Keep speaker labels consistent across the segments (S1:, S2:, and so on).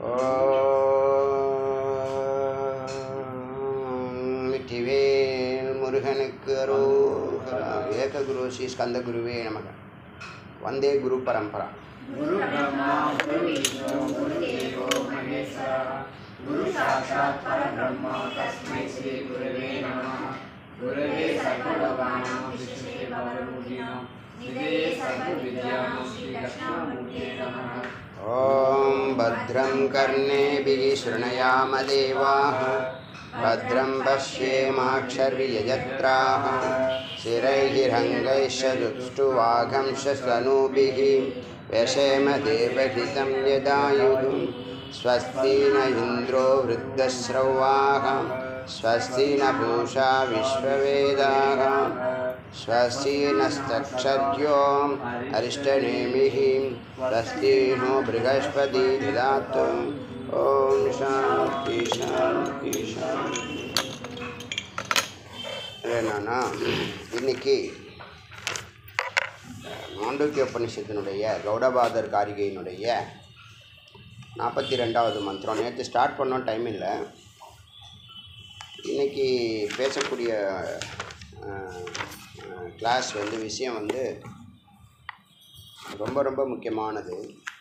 S1: வெற்றிவேல் முருகனுக்கு அரோகரா ஏககுரு ஸ்ரீ ஸ்கந்தகுருவே நமக வந்தே குரு பரம்பரா
S2: गुरु ब्रह्मा गुरु विष्णु गुरुदेवो महेश्वरा गुरु साक्षात् परब्रह्म तस्मै श्री गुरवे नमः गुरवे सर्वभवानां विष्णुवे भवरूपिणां निधये सर्वविद्यानां श्रीकृष्णमूर्ते नमः
S1: ॐ भद्रं कर्णेभिः शृणयाम देवाः भद्रं पश्येमाक्षर्यजत्राः शिरैर्हङ्गैश्च दुष्टुवाघंशस्तनूभिः व्यशेम देवहितं यदायुः स्वस्ति न इन्द्रो वृद्धश्रवाः स्वस्ति न पूषा विश्ववेदाः स्वस्ति नस्तक्षर्यो अरिष्टनेमिः स्वस्ति नो बृहस्पति ददातु ॐ शान्ति शान्ति शान्ति என்னன்னா இன்னைக்கு மாண்டூக்கிய உபனிஷத்தினுடைய கௌடபாதர் காரிகையினுடைய நாற்பத்தி ரெண்டாவது மந்திரம் நேற்று ஸ்டார்ட் பண்ணோம் டைம் இல்லை இன்னைக்கு பேசக்கூடிய கிளாஸ் வந்து விஷயம் வந்து ரொம்ப ரொம்ப முக்கியமானது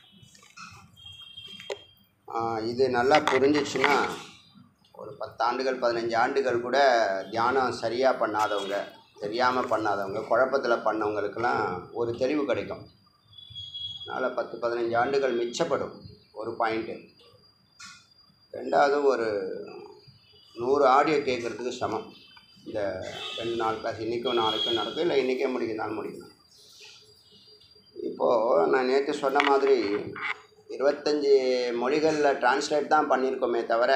S1: ஆஹ் இது நல்லா புரிஞ்சிச்சுன்னா ஒரு பத்தாண்டுகள் பதினஞ்சு ஆண்டுகள் கூட தியானம் சரியாக பண்ணாதவங்க தெரியாமல் பண்ணாதவங்க குழப்பத்தில் பண்ணவங்களுக்கெல்லாம் ஒரு தெளிவு கிடைக்கும் அதனால் பத்து பதினஞ்சு ஆண்டுகள் மிச்சப்படும் ஒரு பாயிண்ட்டு ரெண்டாவது ஒரு நூறு ஆடியோ கேட்குறதுக்கு சமம் இந்த ரெண்டு நாள் கிளாஸ் இன்றைக்கும் நாளைக்கும் நடக்கும் இல்லை இன்றைக்கே முடிக்கணும் முடிக்கணும் இப்போது நான் நேற்று சொன்ன மாதிரி இருபத்தஞ்சி மொழிகளில் டிரான்ஸ்லேட் தான் பண்ணியிருக்கோமே தவிர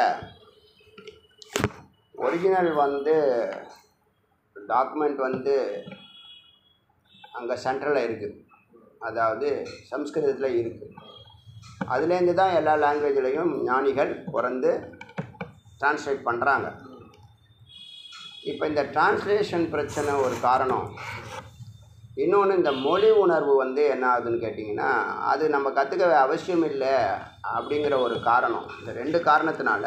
S1: ஒரிஜினல் வந்து டாக்குமெண்ட் வந்து அங்கே சென்ட்ரலில் இருக்குது அதாவது சம்ஸ்கிருதத்தில் இருக்குது அதுலேருந்து தான் எல்லா லாங்குவேஜ்லேயும் ஞானிகள் பிறந்து டிரான்ஸ்லேட் பண்ணுறாங்க இப்போ இந்த டிரான்ஸ்லேஷன் பிரச்சனை ஒரு காரணம் இன்னொன்று இந்த மொழி உணர்வு வந்து என்ன ஆகுதுன்னு கேட்டிங்கன்னா அது நம்ம கற்றுக்க அவசியம் இல்லை அப்படிங்கிற ஒரு காரணம் இந்த ரெண்டு காரணத்தினால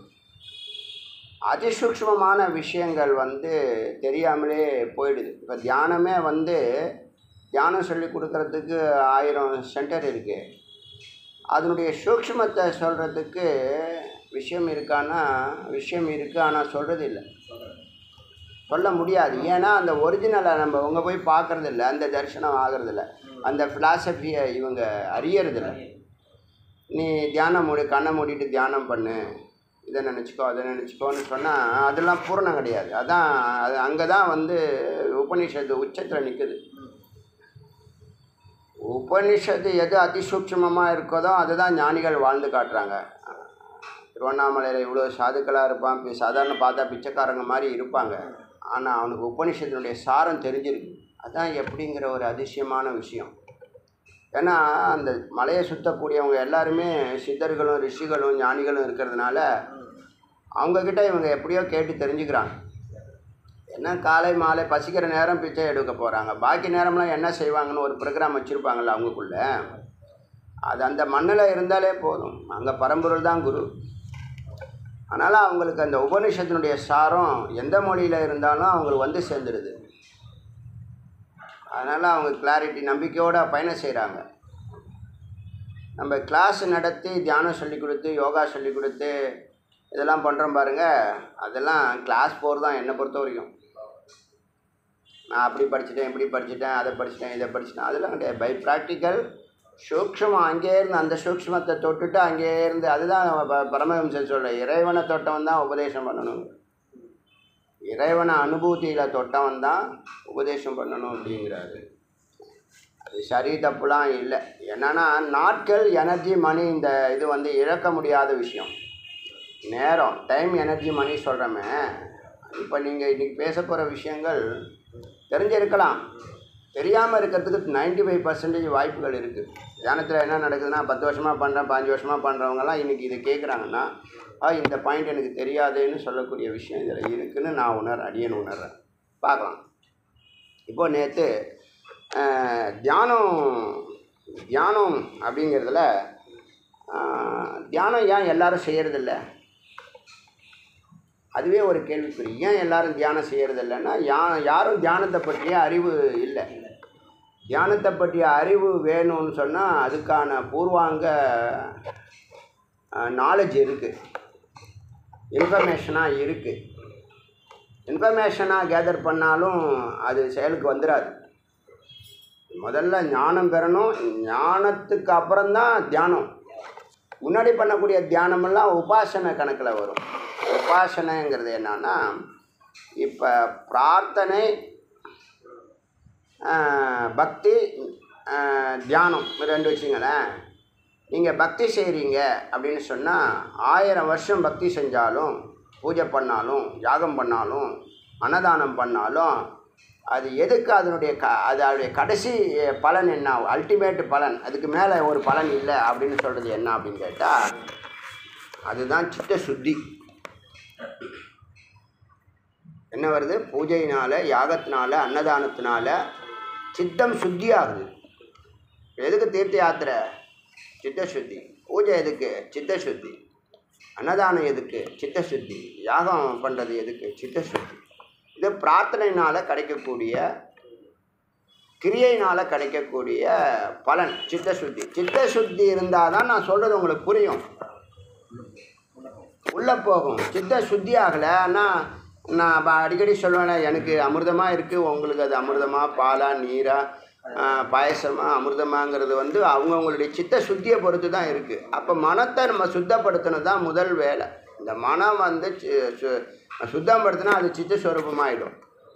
S1: அதிசூக்ஷ்மமான விஷயங்கள் வந்து தெரியாமலே போயிடுது இப்போ தியானமே வந்து தியானம் சொல்லி கொடுக்கறதுக்கு ஆயிரம் சென்டர் இருக்குது அதனுடைய சூக்ஷ்மத்தை சொல்கிறதுக்கு விஷயம் இருக்கான்னா விஷயம் இருக்குது ஆனால் சொல்கிறது இல்லை சொல்ல முடியாது ஏன்னா அந்த ஒரிஜினலை நம்ம உங்க போய் பார்க்கறது இல்ல அந்த தரிசனம் ஆகிறதில்ல அந்த ஃபிலாசபியை இவங்க அறியறதில்ல நீ தியானம் மூடி கண்ணை மூடிட்டு தியானம் பண்ணு இதை நினச்சிக்கோ அதை நினச்சிக்கோன்னு சொன்னால் அதெல்லாம் பூரணம் கிடையாது அதான் அது அங்கே தான் வந்து உபனிஷத்து உச்சத்தில் நிற்குது உபனிஷத்து எது அதிசூட்சமமாக இருக்கதோ அதுதான் ஞானிகள் வாழ்ந்து காட்டுறாங்க திருவண்ணாமலையில் இவ்வளோ சாதுக்களாக இருப்பான் இப்போ சாதாரண பார்த்தா பிச்சைக்காரங்க மாதிரி இருப்பாங்க ஆனால் அவனுக்கு உபனிஷத்தினுடைய சாரம் தெரிஞ்சிருக்கு அதான் எப்படிங்கிற ஒரு அதிசயமான விஷயம் ஏன்னா அந்த மலையை சுற்றக்கூடியவங்க எல்லாருமே சித்தர்களும் ரிஷிகளும் ஞானிகளும் இருக்கிறதுனால அவங்கக்கிட்ட இவங்க எப்படியோ கேட்டு தெரிஞ்சுக்கிறாங்க என்ன காலை மாலை பசிக்கிற நேரம் பிச்சை எடுக்க போகிறாங்க பாக்கி நேரம்லாம் என்ன செய்வாங்கன்னு ஒரு ப்ரோக்ராம் வச்சுருப்பாங்கள்ல அவங்களுக்குள்ள அது அந்த மண்ணில் இருந்தாலே போதும் அங்கே பரம்பொருள் தான் குரு அதனால் அவங்களுக்கு அந்த உபனிஷத்தினுடைய சாரம் எந்த மொழியில் இருந்தாலும் அவங்களுக்கு வந்து சேர்ந்துடுது அதனால் அவங்க கிளாரிட்டி நம்பிக்கையோடு பயணம் செய்கிறாங்க நம்ம கிளாஸ் நடத்தி தியானம் சொல்லி கொடுத்து யோகா சொல்லி கொடுத்து இதெல்லாம் பண்ணுறோம் பாருங்கள் அதெல்லாம் கிளாஸ் போகிறது தான் என்னை பொறுத்த வரைக்கும் நான் அப்படி படிச்சுட்டேன் இப்படி படிச்சுட்டேன் அதை படிச்சுட்டேன் இதை படிச்சுட்டேன் அதெல்லாம் கிடையாது பை ப்ராக்டிக்கல் சூக்ஷ்மம் அங்கே இருந்து அந்த சூக்ஷ்மத்தை தொட்டுட்டு அங்கே இருந்து அதுதான் ப- பரமஹம்சர் சொல்ற இறைவனை தொட்டவன் தான் உபதேசம் பண்ணணும் இறைவனை அனுபூதியில் தொட்டவன் தான் உபதேசம் பண்ணணும் அப்படிங்கிறாரு அது சரி தப்புலாம் இல்லை என்னன்னா நாட்கள் எனர்ஜி மணி இந்த இது வந்து இழக்க முடியாத விஷயம் நேரம் டைம் எனர்ஜி மணி சொல்கிறோமே இப்போ நீங்கள் இன்றைக்கி பேச போகிற விஷயங்கள் தெரிஞ்சிருக்கலாம் தெரியாமல் இருக்கிறதுக்கு 95% ஃபைவ் பர்சன்டேஜ் வாய்ப்புகள் இருக்குது தியானத்தில் என்ன நடக்குதுன்னா பத்து வருஷமாக பண்ணுறேன் பாஞ்சு வருஷமாக பண்ணுறவங்கலாம் இன்றைக்கி இதை கேட்குறாங்கன்னா ஆ இந்த பாயிண்ட் எனக்கு தெரியாதுன்னு சொல்லக்கூடிய விஷயம் இதில் இருக்குன்னு நான் உணர் அடியன் உணர்றேன் பார்க்கலாம் இப்போது நேற்று தியானம் தியானம் அப்படிங்கிறதுல ஆஹ், தியானம் ஏன் எல்லாரும் செய்யறதில்ல அதுவே ஒரு கேள்விக்குறி ஏன் எல்லாரும் தியானம் செய்யறதில்லைன்னா யா யாரும் தியானத்தை பற்றிய அறிவு இல்லை தியானத்தை பற்றிய அறிவு வேணும்னு சொன்னால் அதுக்கான பூர்வாங்க நாலேஜ் இருக்குது இன்ஃபர்மேஷனாக இருக்குது இன்ஃபர்மேஷனாக கேதர் பண்ணாலும் அது செயலுக்கு வந்துடாது முதல்ல ஞானம் பெறணும் ஞானத்துக்கு அப்புறம்தான் தியானம் முன்னாடி பண்ணக்கூடிய தியானமெல்லாம் உபாசனை கணக்கில் வரும் உபாசனைங்கிறது என்னன்னா இப்போ பிரார்த்தனை ஆஹ், பக்தி ஆஹ், தியானம் இது ரெண்டு வச்சுங்களேன் நீங்கள் பக்தி செய்கிறீங்க அப்படின்னு சொன்னால் ஆயிரம் வருஷம் பக்தி செஞ்சாலும் பூஜை பண்ணாலும் யாகம் பண்ணாலும் அன்னதானம் பண்ணாலும் அது எதுக்கு அதனுடைய க அதனுடைய கடைசி பலன் என்ன அல்டிமேட் பலன் அதுக்கு மேலே ஒரு பலன் இல்லை அப்படின்னு சொல்கிறது என்ன அப்படின்னு கேட்டால் அதுதான் சித்த சுத்தி என்ன வருது பூஜையினால் யாகத்தினால அன்னதானத்தினால சித்தம் சுத்தி ஆகுது எதுக்கு தீர்த்த யாத்திரை சித்த சுத்தி பூஜை எதுக்கு சித்த சுத்தி அன்னதானம் எதுக்கு சித்த சுத்தி யாகம் பண்ணுறது எதுக்கு சித்த சுத்தி இது பிரார்த்தனையினால் கிடைக்கக்கூடிய கிரியையினால் கிடைக்கக்கூடிய பலன் சித்த சுத்தி சித்த சுத்தி இருந்தால் தான் நான் சொல்கிறது உங்களுக்கு புரியும் உள்ளே போகும் சித்த சுத்தி ஆகலை ஆனால் நான் அப்ப அடிக்கடி சொல்லுவேனே எனக்கு அமிர்தமாக இருக்குது உங்களுக்கு அது அமிர்தமா பாலா நீரா ஆஹ், பாயசமா அமிர்தமாங்கிறது வந்து அவங்கவுங்களுடைய சித்த சுத்தியை பொறுத்து தான் இருக்குது அப்போ மனத்தை நம்ம சுத்தப்படுத்தணும் தான் முதல் வேலை இந்த மனம் வந்து சு- சு- சுத்தப்படுத்தினா அது சித்த ஸ்வரூபமாயிடும்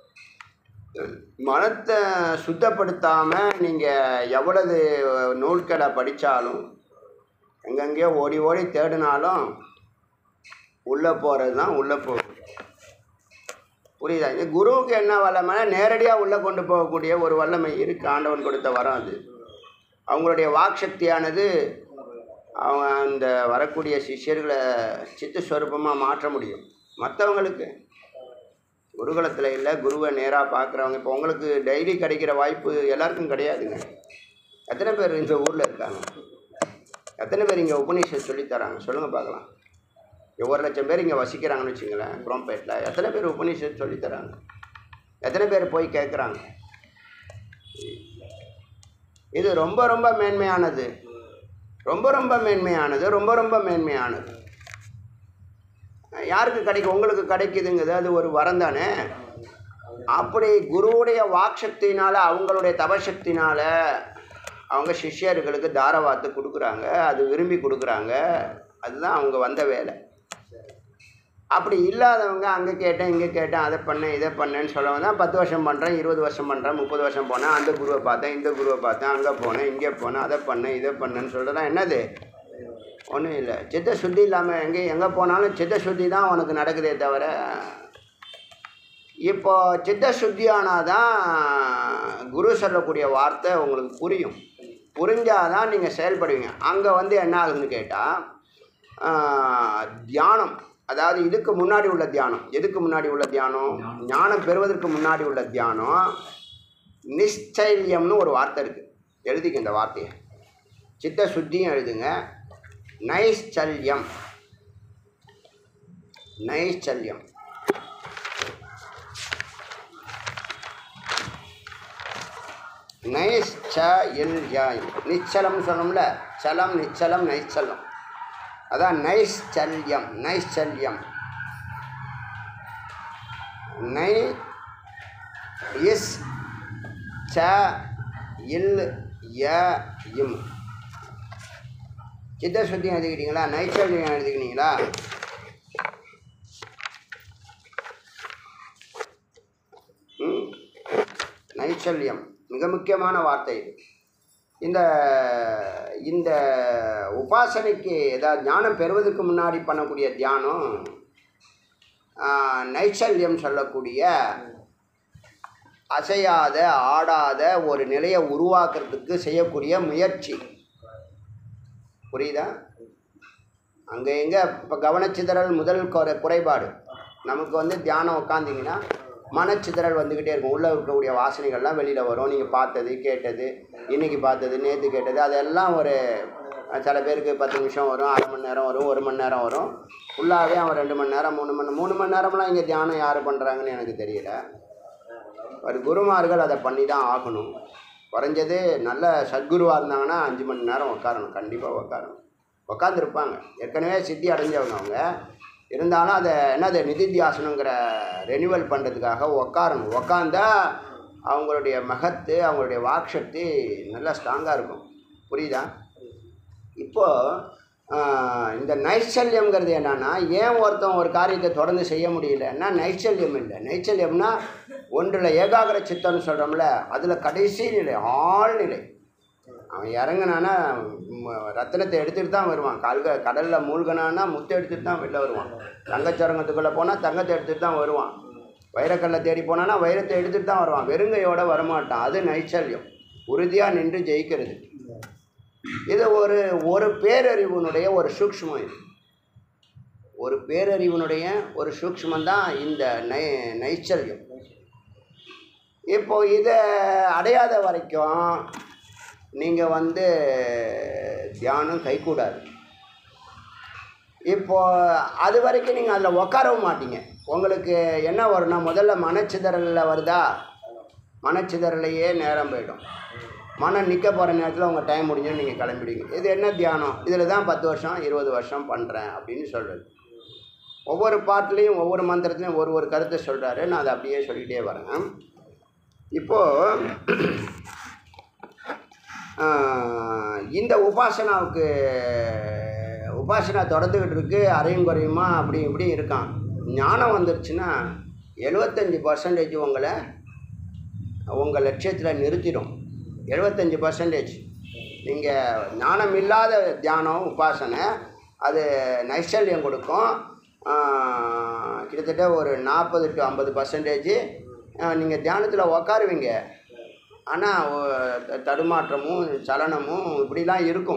S1: மனத்தை சுத்தப்படுத்தாமல் நீங்கள் எவ்வளவு நூல்கடை படித்தாலும் எங்கெங்கேயோ ஓடி ஓடி தேடினாலும் உள்ளே போகிறது தான் உள்ளே போகும் புரியுதா இது குருவுக்கு என்ன வல்லமைனா நேரடியாக உள்ளே கொண்டு போகக்கூடிய ஒரு வல்லமை இருக்குது ஆண்டவன் கொடுத்த வரம் அது அவங்களுடைய வாக் சக்தியானது அவங்க அந்த வரக்கூடிய சிஷ்யர்களை சித்த ஸ்வரூபமாக மாற்ற முடியும் மற்றவங்களுக்கு குருகுலத்தில் இல்லை குருவை நேராக பார்க்குறவங்க இப்போ உங்களுக்கு டெய்லி கிடைக்கிற வாய்ப்பு எல்லாருக்கும் கிடையாதுங்க எத்தனை பேர் இந்த ஊரில் இருக்காங்க எத்தனை பேர் இங்கே உபநிஷத் சொல்லித் தராங்க சொல்லுங்கள் பார்க்கலாம் இங்க ஒரு லட்சம் பேர் இங்கே வசிக்கிறாங்கன்னு வச்சுங்களேன் குரோம்பேட்டில் எத்தனை பேர் உபநிஷத் சொல்லித் தராங்க எத்தனை பேர் போய் கேட்குறாங்க இது ரொம்ப ரொம்ப மேன்மையானது ரொம்ப ரொம்ப மேன்மையானது ரொம்ப ரொம்ப மேன்மையானது யாருக்கு கிடைக்கும் உங்களுக்கு கிடைக்குதுங்குது அது ஒரு வரம் தானே அப்படி குருவுடைய வாக்சக்தினால அவங்களுடைய தபசக்தினால அவங்க சிஷ்யர்களுக்கு தாரவாத்து கொடுக்குறாங்க அது விரும்பி கொடுக்குறாங்க அதுதான் அவங்க வந்த வேலை அப்படி இல்லாதவங்க அங்கே கேட்டேன் இங்கே கேட்டேன் அதை பண்ணேன் இதை பண்ணேன்னு சொல்லவங்க தான் பத்து வருஷம் பண்ணுறேன் இருபது வருஷம் பண்ணுறேன் முப்பது வருஷம் போனேன் அந்த குருவை பார்த்தேன் இந்த குருவை பார்த்தேன் அங்கே போனேன் இங்கே போனேன் அதை பண்ணேன் இதை பண்ணேன்னு சொல்கிறதா என்னது ஒன்றும் இல்லை சித்த சுத்தி இல்லாமல் எங்கே எங்கே போனாலும் சித்த சுத்தி தான் உனக்கு நடக்குதே தவிர இப்போ சித்த சுத்தியானாதான் குரு சொல்லக்கூடிய வார்த்தை உங்களுக்கு புரியும் புரிஞ்சாதான் நீங்கள் செயல்படுவீங்க அங்கே வந்து என்ன ஆகுதுன்னு கேட்டால் தியானம் அதாவது இதுக்கு முன்னாடி உள்ள தியானம் எதுக்கு முன்னாடி உள்ள தியானம் ஞானம் பெறுவதற்கு முன்னாடி உள்ள தியானம் நிச்சைல்யம்னு ஒரு வார்த்தை இருக்குது எழுதிக்க இந்த வார்த்தையை சித்த சுத்தியும் எழுதுங்க நைஷ்சல்யம் நைஷ்சல்யம் நைஷ்ச இல் நிச்சலம்னு சொன்னோம்ல சலம் நிச்சலம் நைச்சலம் அதான் நைஷ்சல்யம் நைஷ்சல்யம் நை இஸ் ச இல் ய இம் சித்த சுத்தியம் எழுதிக்கிட்டீங்களா நைச்சல்யம் எழுதிக்கிட்டீங்களா ம் நைச்சல்யம் மிக முக்கியமான வார்த்தை இது இந்த இந்த உபாசனைக்கு ஏதாவது ஞானம் பெறுவதற்கு முன்னாடி பண்ணக்கூடிய தியானம் ஆஹ், நைச்சல்யம் சொல்லக்கூடிய அசையாத ஆடாத ஒரு நிலையை உருவாக்குறதுக்கு செய்யக்கூடிய முயற்சி புரியுதா அங்கே எங்கே இப்போ கவனச்சிதறல் முதல் குறை குறைபாடு நமக்கு வந்து தியானம் உட்காந்திங்கன்னா மனச்சிதறல் வந்துக்கிட்டே இருக்கும் உள்ளே இருக்கக்கூடிய வாசனைகள்லாம் வெளியில் வரும் நீங்கள் பார்த்தது கேட்டது இன்னைக்கு பார்த்தது நேற்று கேட்டது அதெல்லாம் ஒரு சில பேருக்கு பத்து நிமிஷம் வரும் அரை மணி நேரம் வரும் ஒரு மணி நேரம் வரும் ஃபுல்லாகவே அவன் ரெண்டு மணி நேரம் மூணு மணி மூணு மணி நேரம்லாம் இங்கே தியானம் யார் பண்ணுறாங்கன்னு எனக்கு தெரியல ஒரு குருமார்கள் அதை பண்ணி தான் ஆகணும் குறைஞ்சது நல்ல சத்குருவாக இருந்தாங்கன்னா அஞ்சு மணி நேரம் உட்காரணும் கண்டிப்பாக உட்காரணும் உட்காந்துருப்பாங்க ஏற்கனவே சித்தி அடைஞ்சவங்க அவங்க இருந்தாலும் அதை என்னது நிதித்தியாசனங்கிற ரெனிவல் பண்ணுறதுக்காக உட்காரணும் உட்காந்தா அவங்களுடைய மகத்து அவங்களுடைய வாக்சக்தி நல்லா ஸ்ட்ராங்காக இருக்கும் புரியுதா இப்போது இந்த நைச்சல்யம்ங்கிறது என்னன்னா ஏன் ஒருத்தன் ஒரு காரியத்தை தொடர்ந்து செய்ய முடியலன்னா நைச்சல்யம் இல்லை நைச்சல்யம்னா ஒன்றில் ஏகாகிர சித்தம்னு சொல்கிறோம்ல அதில் கடைசி நிலை ஆழ்நிலை அவன் இறங்குனானா ம், ரத்தினத்தை எடுத்துகிட்டு தான் வருவான் கல்க கடலில் மூழ்கினான்னா முத்தை எடுத்துகிட்டு தான் வெளில வருவான் தங்கச்சரங்கத்துக்குள்ளே போனால் தங்கத்தை எடுத்துகிட்டு தான் வருவான் வைரக்கல்லை தேடி போனான்னா வைரத்தை எடுத்துகிட்டு தான் வருவான் வெறுங்கையோட வரமாட்டான் அது நைச்சல்யம் உறுதியாக நின்று ஜெயிக்கிறது இது ஒரு ஒரு பேரறிவுனுடைய ஒரு சூக்ஷ்மம் இது ஒரு பேரறிவினுடைய ஒரு சூக்ஷ்மம் தான் இந்த நை நைச்சல்யம் இப்போ இதை அடையாத வரைக்கும் நீங்கள் வந்து தியானம் கைகூடாது இப்போ அது வரைக்கும் நீங்கள் அதில் உட்காரவும் மாட்டீங்க உங்களுக்கு என்ன வரும்னா முதல்ல மனச்சிதறலில் வருதா மனச்சிதறலையே நேரம் போயிடும் மனம் நிற்க போகிற நேரத்தில் உங்கள் டைம் முடிஞ்சுன்னு நீங்கள் கிளம்பிடுவீங்க இது என்ன தியானம் இதில் தான் பத்து வருஷம் இருபது வருஷம் பண்ணுறேன் அப்படின்னு சொல்கிறது ஒவ்வொரு பாட்டுலேயும் ஒவ்வொரு மந்திரத்துலையும் ஒரு ஒரு கருத்தை சொல்கிறாரு நான் அதை அப்படியே சொல்லிகிட்டே வரேன் இப்போது ஆஹ், இந்த உபாசனாவுக்கு உபாசனா தொடர்ந்துக்கிட்டு இருக்கு அரையும் குறையுமா அப்படி இப்படி இருக்கான் ஞானம் வந்துருச்சுன்னா எழுபத்தஞ்சி பர்சன்டேஜ் உங்களை உங்கள் லட்சியத்தில் நிறுத்திடும் எழுபத்தஞ்சி பர்சன்டேஜ் நீங்கள் ஞானம் இல்லாத தியானம் உபாசனை அது நைச்சல்யம் கொடுக்கும் ஆஹ், கிட்டத்தட்ட ஒரு நாற்பது டு ஐம்பது பர்சன்டேஜ் நீங்கள் தியானத்தில் உக்காருவீங்க ஆனால் தடுமாற்றமும் சலனமும் இப்படிலாம் இருக்கும்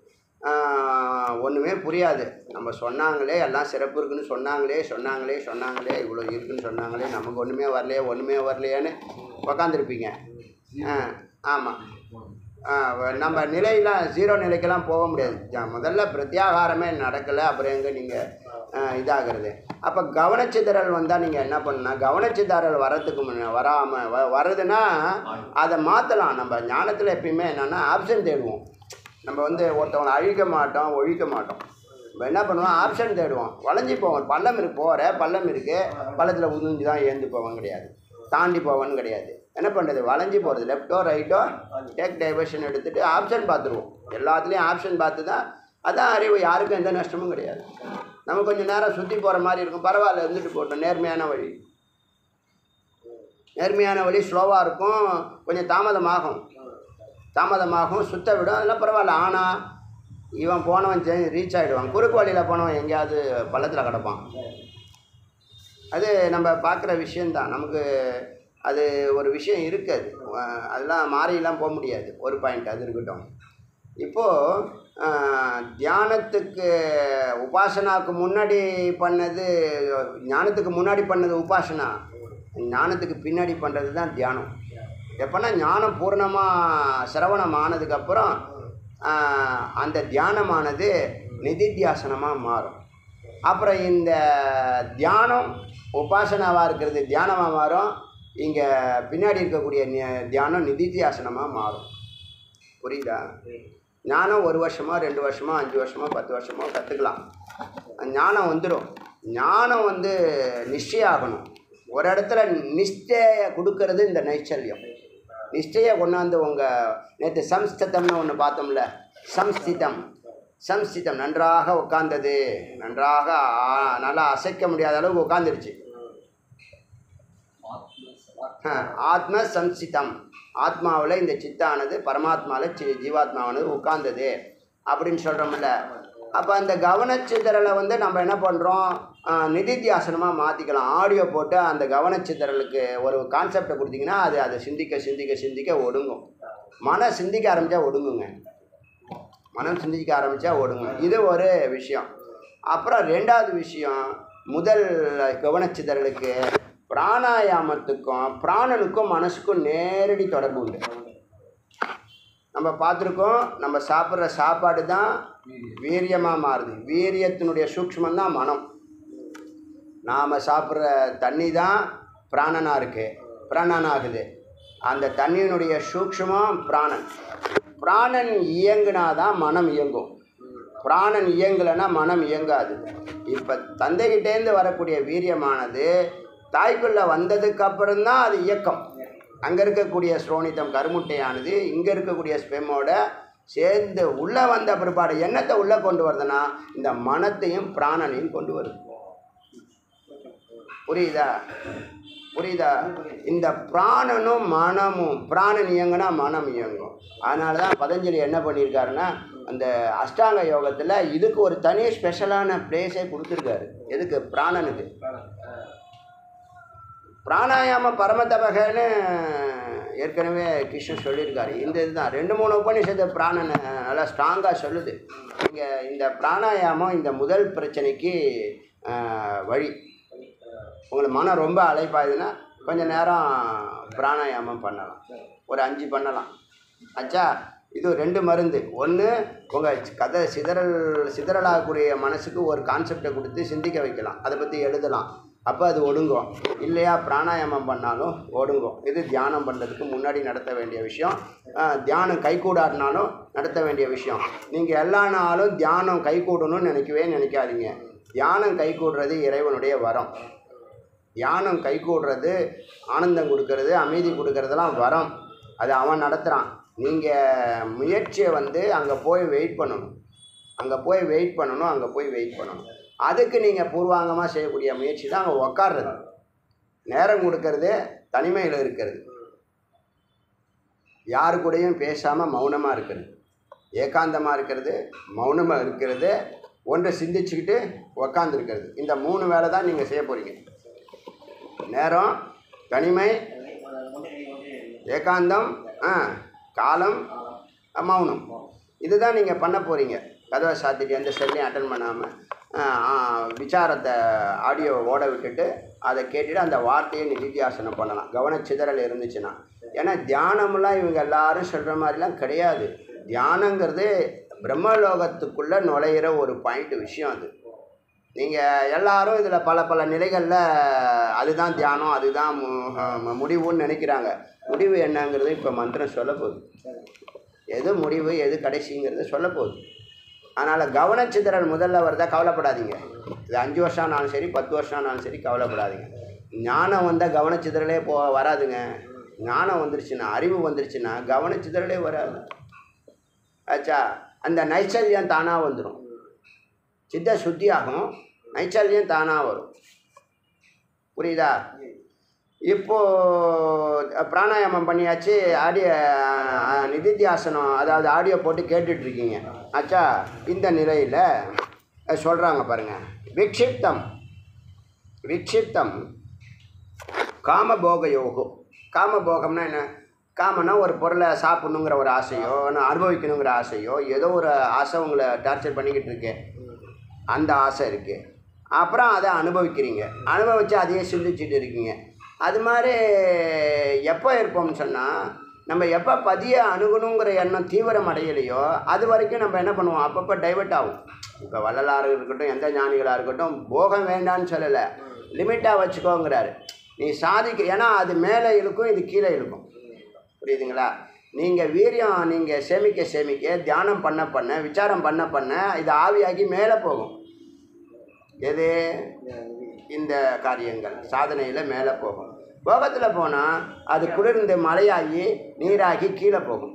S1: ஒன்றுமே புரியாது நம்ம சொன்னாங்களே எல்லாம் சிறப்பு இருக்குன்னு சொன்னாங்களே சொன்னாங்களே சொன்னாங்களே இவ்வளோ இருக்குன்னு சொன்னாங்களே நமக்கு ஒன்றுமே வரலையே ஒன்றுமே வரலையேன்னு உக்காந்துருப்பீங்க ஆ ஆமாம் நம்ம நிலையெல்லாம் ஜீரோ நிலைக்கெல்லாம் போக முடியாது ஜ- முதல்ல பிரத்யாகாரமே நடக்கலை அப்புறம் எங்கே நீங்கள் இதாகிறது அப்போ கவனச்சிதறல் வந்தால் நீங்கள் என்ன பண்ணா கவனச்சிதறல் வரத்துக்கு முன்ன வராமல் வ வர்றதுன்னா அதை மாற்றலாம் நம்ம ஞானத்தில் எப்பயுமே என்னென்னா ஆப்ஷன் தேடுவோம் நம்ம வந்து ஒருத்தவங்களை அழிக்க மாட்டோம் ஒழிக்க மாட்டோம் நம்ம என்ன பண்ணுவோம் ஆப்ஷன் தேடுவோம் வளைஞ்சி போவோம் பள்ளம் இருக்கு போகிற பள்ளம் இருக்குது பள்ளத்தில் உதிஞ்சு தான் ஏந்து போவோம் கிடையாது தாண்டி போவன்னு கிடையாது என்ன பண்ணுறது வளைஞ்சி போகிறது லெஃப்ட்டோ ரைட்டோ டேக் டைவர்ஷன் எடுத்துகிட்டு ஆப்ஷன் பார்த்துருவோம் எல்லாத்துலேயும் ஆப்ஷன் பார்த்து தான் அதான் அறிவு யாருக்கும் எந்த நஷ்டமும் கிடையாது நம்ம கொஞ்சம் நேரம் சுற்றி போகிற மாதிரி இருக்கும் பரவாயில்ல இருந்துட்டு போட்டோம் நேர்மையான வழி நேர்மையான வழி ஸ்லோவாக இருக்கும் கொஞ்சம் தாமதமாகும் தாமதமாகும் சுத்த விடும் அதெல்லாம் பரவாயில்ல ஆனால் இவன் போனவன் ரீச் ஆகிடுவான் குறுக்கு வழியில் போனவன் எங்கேயாவது பள்ளத்தில் கிடப்பான் அது நம்ம பார்க்குற விஷயந்தான் நமக்கு அது ஒரு விஷயம் இருக்காது அஹ் அதெல்லாம் மாறிலாம் போக முடியாது ஒரு பாயிண்ட் அது இருக்கட்டும் இப்போது தியானத்துக்கு உபாசனாவுக்கு முன்னாடி பண்ணது ஞானத்துக்கு முன்னாடி பண்ணது உபாசனா ஞானத்துக்கு பின்னாடி பண்ணுறது தான் தியானம் எப்போனா ஞானம் பூர்ணமாக சிரவணம் ஆனதுக்கப்புறம் ஆஹ், அந்த தியானமானது நிதித்தியாசனமாக மாறும் அப்புறம் இந்த தியானம் உபாசனாவாக இருக்கிறது தியானமாக மாறும் இங்கே பின்னாடி இருக்கக்கூடிய நி- தியானம் நிதித்தியாசனமாக மாறும் புரியுதா ஞானம் ஒரு வருஷமோ ரெண்டு வருஷமோ அஞ்சு வருஷமோ பத்து வருஷமோ கற்றுக்கலாம் ஞானம் வந்துடும் ஞானம் வந்து நிச்சயம் ஆகணும் ஒரு இடத்துல நிஷ்டையை கொடுக்கறது இந்த நைச்சல்யம் நிஷ்டையை கொண்டாந்து உங்கள் நேற்று சம்ஸ்திதம்னு ஒன்று பார்த்தோம்ல சம்ஸ்திதம் சம்ஸ்திதம் நன்றாக உட்கார்ந்தது நன்றாக ஆ- நல்லா அசைக்க முடியாத அளவுக்கு உட்காந்துருச்சு ஆத்ம சம்சிதம் ஆத்மாவில் இந்த சித்தானது பரமாத்மாவில் சி ஜீவாத்மாவானது உட்கார்ந்தது அப்படின்னு சொல்கிறோம்ல அப்போ அந்த கவனச்சிதறலை வந்து நம்ம என்ன பண்ணுறோம் நிதித்தியாசனமாக மாற்றிக்கலாம் ஆடியோ போட்டு அந்த கவனச்சிதறலுக்கு ஒரு கான்செப்டை கொடுத்தீங்கன்னா அது அதை சிந்திக்க சிந்திக்க சிந்திக்க ஒடுங்கும் மனம் சிந்திக்க ஆரம்பித்தா ஒடுங்குங்க மனம் சிந்திக்க ஆரம்பித்தா ஒடுங்கும் இது ஒரு விஷயம் அப்புறம் ரெண்டாவது விஷயம் முதல் கவனச்சிதறலுக்கு பிராணாயாமத்துக்கும் பிராணனுக்கும் மனசுக்கும் நேரடி தொடர்பு உண்டு நம்ம பார்த்துருக்கோம் நம்ம சாப்பிட்ற சாப்பாடு தான் வீரியமாக மாறுது வீரியத்தினுடைய சூக்ஷ்மம் தான் மனம் நாம் சாப்பிட்ற தண்ணி தான் பிராணனாக இருக்குது பிராணன் ஆகுது அந்த தண்ணியினுடைய சூக்ஷ்மம் பிராணன் பிராணன் இயங்குனா தான் மனம் இயங்கும் பிராணன் இயங்கலைன்னா மனம் இயங்காது இப்போ தந்தைகிட்டேருந்து வரக்கூடிய வீரியமானது தாய்க்குள்ளே வந்ததுக்கு அப்புறம்தான் அது இயக்கம் அங்கே இருக்கக்கூடிய ஸ்ரோனித்தம் கருமுட்டையானது இங்கே இருக்கக்கூடிய ஸ்பெம்மோட சேர்ந்து உள்ளே வந்த பிற்பாடு எண்ணத்தை உள்ளே கொண்டு வருதுன்னா இந்த மனத்தையும் பிராணனையும் கொண்டு வருது புரியுதா புரியுதா இந்த பிராணனும் மனமும் பிராணன் இயங்குனா மனம் இயங்கும் அதனால தான் பதஞ்சலி என்ன பண்ணியிருக்காருன்னா அந்த அஷ்டாங்க யோகத்தில் இதுக்கு ஒரு தனி ஸ்பெஷலான பிளேஸே கொடுத்துருக்காரு எதுக்கு பிராணனுக்கு பிராணாயாம பரமதபகன்னு ஏற்கனவே கிருஷ்ணன் சொல்லியிருக்காரு இந்த இதுதான் ரெண்டு மூணு உபநிஷத்து பிராணனை நல்லா ஸ்ட்ராங்காக சொல்லுது இங்கே இந்த பிராணாயாமம் இந்த முதல் பிரச்சனைக்கு ஆஹ், வழி உங்களுக்கு மனம் ரொம்ப அலைப்பாயுதுன்னா கொஞ்சம் நேரம் பிராணாயாமம் பண்ணலாம் ஒரு அஞ்சு பண்ணலாம் ஆச்சா இது ரெண்டு மருந்து ஒன்று உங்கள் கதை சிதறல் சிதறலாகக்கூடிய மனசுக்கு ஒரு கான்செப்டை கொடுத்து சிந்திக்க வைக்கலாம் அதை பற்றி எழுதலாம் அப்போ அது ஒடுங்கும் இல்லையா பிராணாயாமம் பண்ணாலும் ஒடுங்கும் இது தியானம் பண்ணுறதுக்கு முன்னாடி நடத்த வேண்டிய விஷயம் ஆஹ், தியானம் கைகூடாடினாலும் நடத்த வேண்டிய விஷயம் நீங்கள் எல்லா நாளும் தியானம் கைகூடணும்னு நினைக்கவே நினைக்காதீங்க தியானம் கைகூடுறது இறைவனுடைய வரம் தியானம் கைகூடுறது ஆனந்தம் கொடுக்கறது அமைதி கொடுக்கறதெல்லாம் வரம் அது அவன் நடத்துகிறான் நீங்கள் முயற்சியை வந்து அங்கே போய் வெயிட் பண்ணணும் அங்கே போய் வெயிட் பண்ணணும் அங்கே போய் வெயிட் பண்ணணும் அதுக்கு நீங்கள் பூர்வாங்கமாக செய்யக்கூடிய முயற்சி தான் அங்கே உக்காடுறது நேரம் கொடுக்கறது தனிமையில் இருக்கிறது யாரு கூடயும் பேசாமல் மௌனமாக இருக்கிறது ஏகாந்தமாக இருக்கிறது மௌனமாக இருக்கிறது ஒன்றை சிந்திச்சுக்கிட்டு உக்காந்துருக்கிறது இந்த மூணு வேலை தான் நீங்கள் செய்ய போகிறீங்க நேரம் தனிமை ஏகாந்தம் ஆ காலம் அ, மௌனம் இதுதான் நீங்கள் பண்ண போகிறீங்க கதவை சாத்திட்டு எந்த செல்லையும் அட்டன் பண்ணாமல் விசாரத்தை ஆடியோ ஓட விட்டுட்டு அதை கேட்டுட்டு அந்த வார்த்தையை நிதித்தியாசனம் பண்ணலாம் கவனச்சிதறல் இருந்துச்சுன்னா ஏன்னா தியானம்லாம் இவங்க எல்லாரும் சொல்கிற மாதிரிலாம் கிடையாது தியானங்கிறது பிரம்மலோகத்துக்குள்ளே நுழையிற ஒரு பாயிண்ட் விஷயம் அது நீங்கள் எல்லாரும் இதில் பல பல நிலைகளில் அதுதான் தியானம் அதுதான் மு- மு- முடிவுன்னு நினைக்கிறாங்க முடிவு என்னங்கிறது இப்போ மந்திரம் சொல்ல போகுது எது முடிவு எது கடைசிங்கிறது சொல்ல போகுது அதனால் கவனச்சிதறல் முதல்ல வருதா கவலைப்படாதீங்க இது அஞ்சு வருஷம் ஆனாலும் சரி பத்து வருஷம் ஆனாலும் சரி கவலைப்படாதீங்க ஞானம் வந்தால் கவனச்சிதறலே போ வராதுங்க ஞானம் வந்துருச்சுன்னா அறிவு வந்துருச்சுன்னா கவனச்சிதறலே வராது ஆச்சா அந்த நைச்சல்யம் தானாக வந்துடும் சித்த சுத்தி ஆகும் நைச்சல்யம் தானாக வரும் புரியுதா இப்போ அஹ், பிராணாயாமம் பண்ணியாச்சு ஆடியோ அஹ், நிதித்தியாசனம் அதாவது ஆடியோ போட்டு கேட்டுட்டு இருக்கீங்க ஆச்சா இந்த நிலையில் சொல்கிறாங்க பாருங்க விக்ஷிப்தம் விக்ஷிப்தம் காமபோக யோகம் காமபோகம்னா என்ன காமனா ஒரு பொருளை சாப்பிடணுங்கிற ஒரு ஆசையோ இல்லை அனுபவிக்கணுங்கிற ஆசையோ ஏதோ ஒரு ஆசை உங்களை டார்ச்சர் பண்ணிக்கிட்டு இருக்கு அந்த ஆசை இருக்குது அப்புறம் அதை அனுபவிக்கிறீங்க அனுபவித்து அதையே சிந்திச்சுட்டு இருக்கீங்க அது மாதிரி எப்போ இருப்போம்னு சொன்னால் நம்ம எப்போ பதிய அணுகணுங்கிற எண்ணம் தீவிரம் அடையலையோ அது வரைக்கும் நம்ம என்ன பண்ணுவோம் அப்பப்போ டைவர்ட் ஆகும் இப்போ வள்ளலாக இருக்கட்டும் எந்த ஞானிகளாக இருக்கட்டும் போகம் வேண்டான்னு சொல்லலை லிமிட்டாக வச்சுக்கோங்கிறாரு நீ சாதிக்க ஏன்னா அது மேலே இழுக்கும் இது கீழே இழுக்கும் புரியுதுங்களா நீங்கள் வீரியம் நீங்கள் சேமிக்க சேமிக்க தியானம் பண்ண பண்ண விசாரம் பண்ண பண்ண இது ஆவியாகி மேலே போகும் எது இந்த காரியங்கள் சாதனையில் மேலே போகும் போகத்தில் போனால் அது குளிர்ந்து மழையாகி நீராகி கீழே போகும்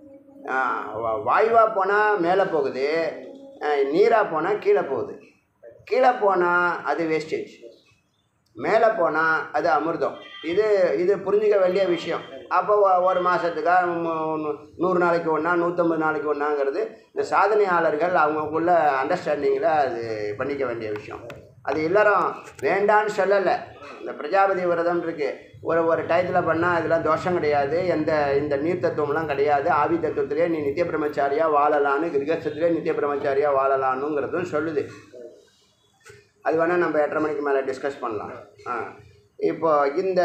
S1: வாயுவாக போனால் மேலே போகுது நீராக போனால் கீழே போகுது கீழே போனால் அது வேஸ்டேஜ் மேலே போனால் அது அமிர்தம் இது இது புரிஞ்சிக்க வேண்டிய விஷயம் அப்போ ஒ- ஒரு மாதத்துக்கா நூறு நாளைக்கு ஒன்றா நூற்றம்பது நாளைக்கு ஒன்றாங்கிறது இந்த சாதனையாளர்கள் அவங்களுக்குள்ள அண்டர்ஸ்டாண்டிங்கில் அது பண்ணிக்க வேண்டிய விஷயம் அது எல்லாரும் வேண்டான்னு சொல்லலை இந்த பிரஜாபதி விரதம் இருக்குது ஒரு ஒரு டயத்தில் பண்ணால் இதெல்லாம் தோஷம் கிடையாது எந்த இந்த நீர் தத்துவம்லாம் கிடையாது ஆவி தத்துவத்திலே நீ நித்திய பிரம்மச்சாரியாக வாழலான்னு கிரகஸ்தத்திலே நித்திய பிரம்மச்சாரியாக வாழலான்னுங்கிறதும் சொல்லுது அது வேணால் நம்ம எட்டரை மணிக்கு மேலே டிஸ்கஸ் பண்ணலாம் ஆ இப்போ இந்த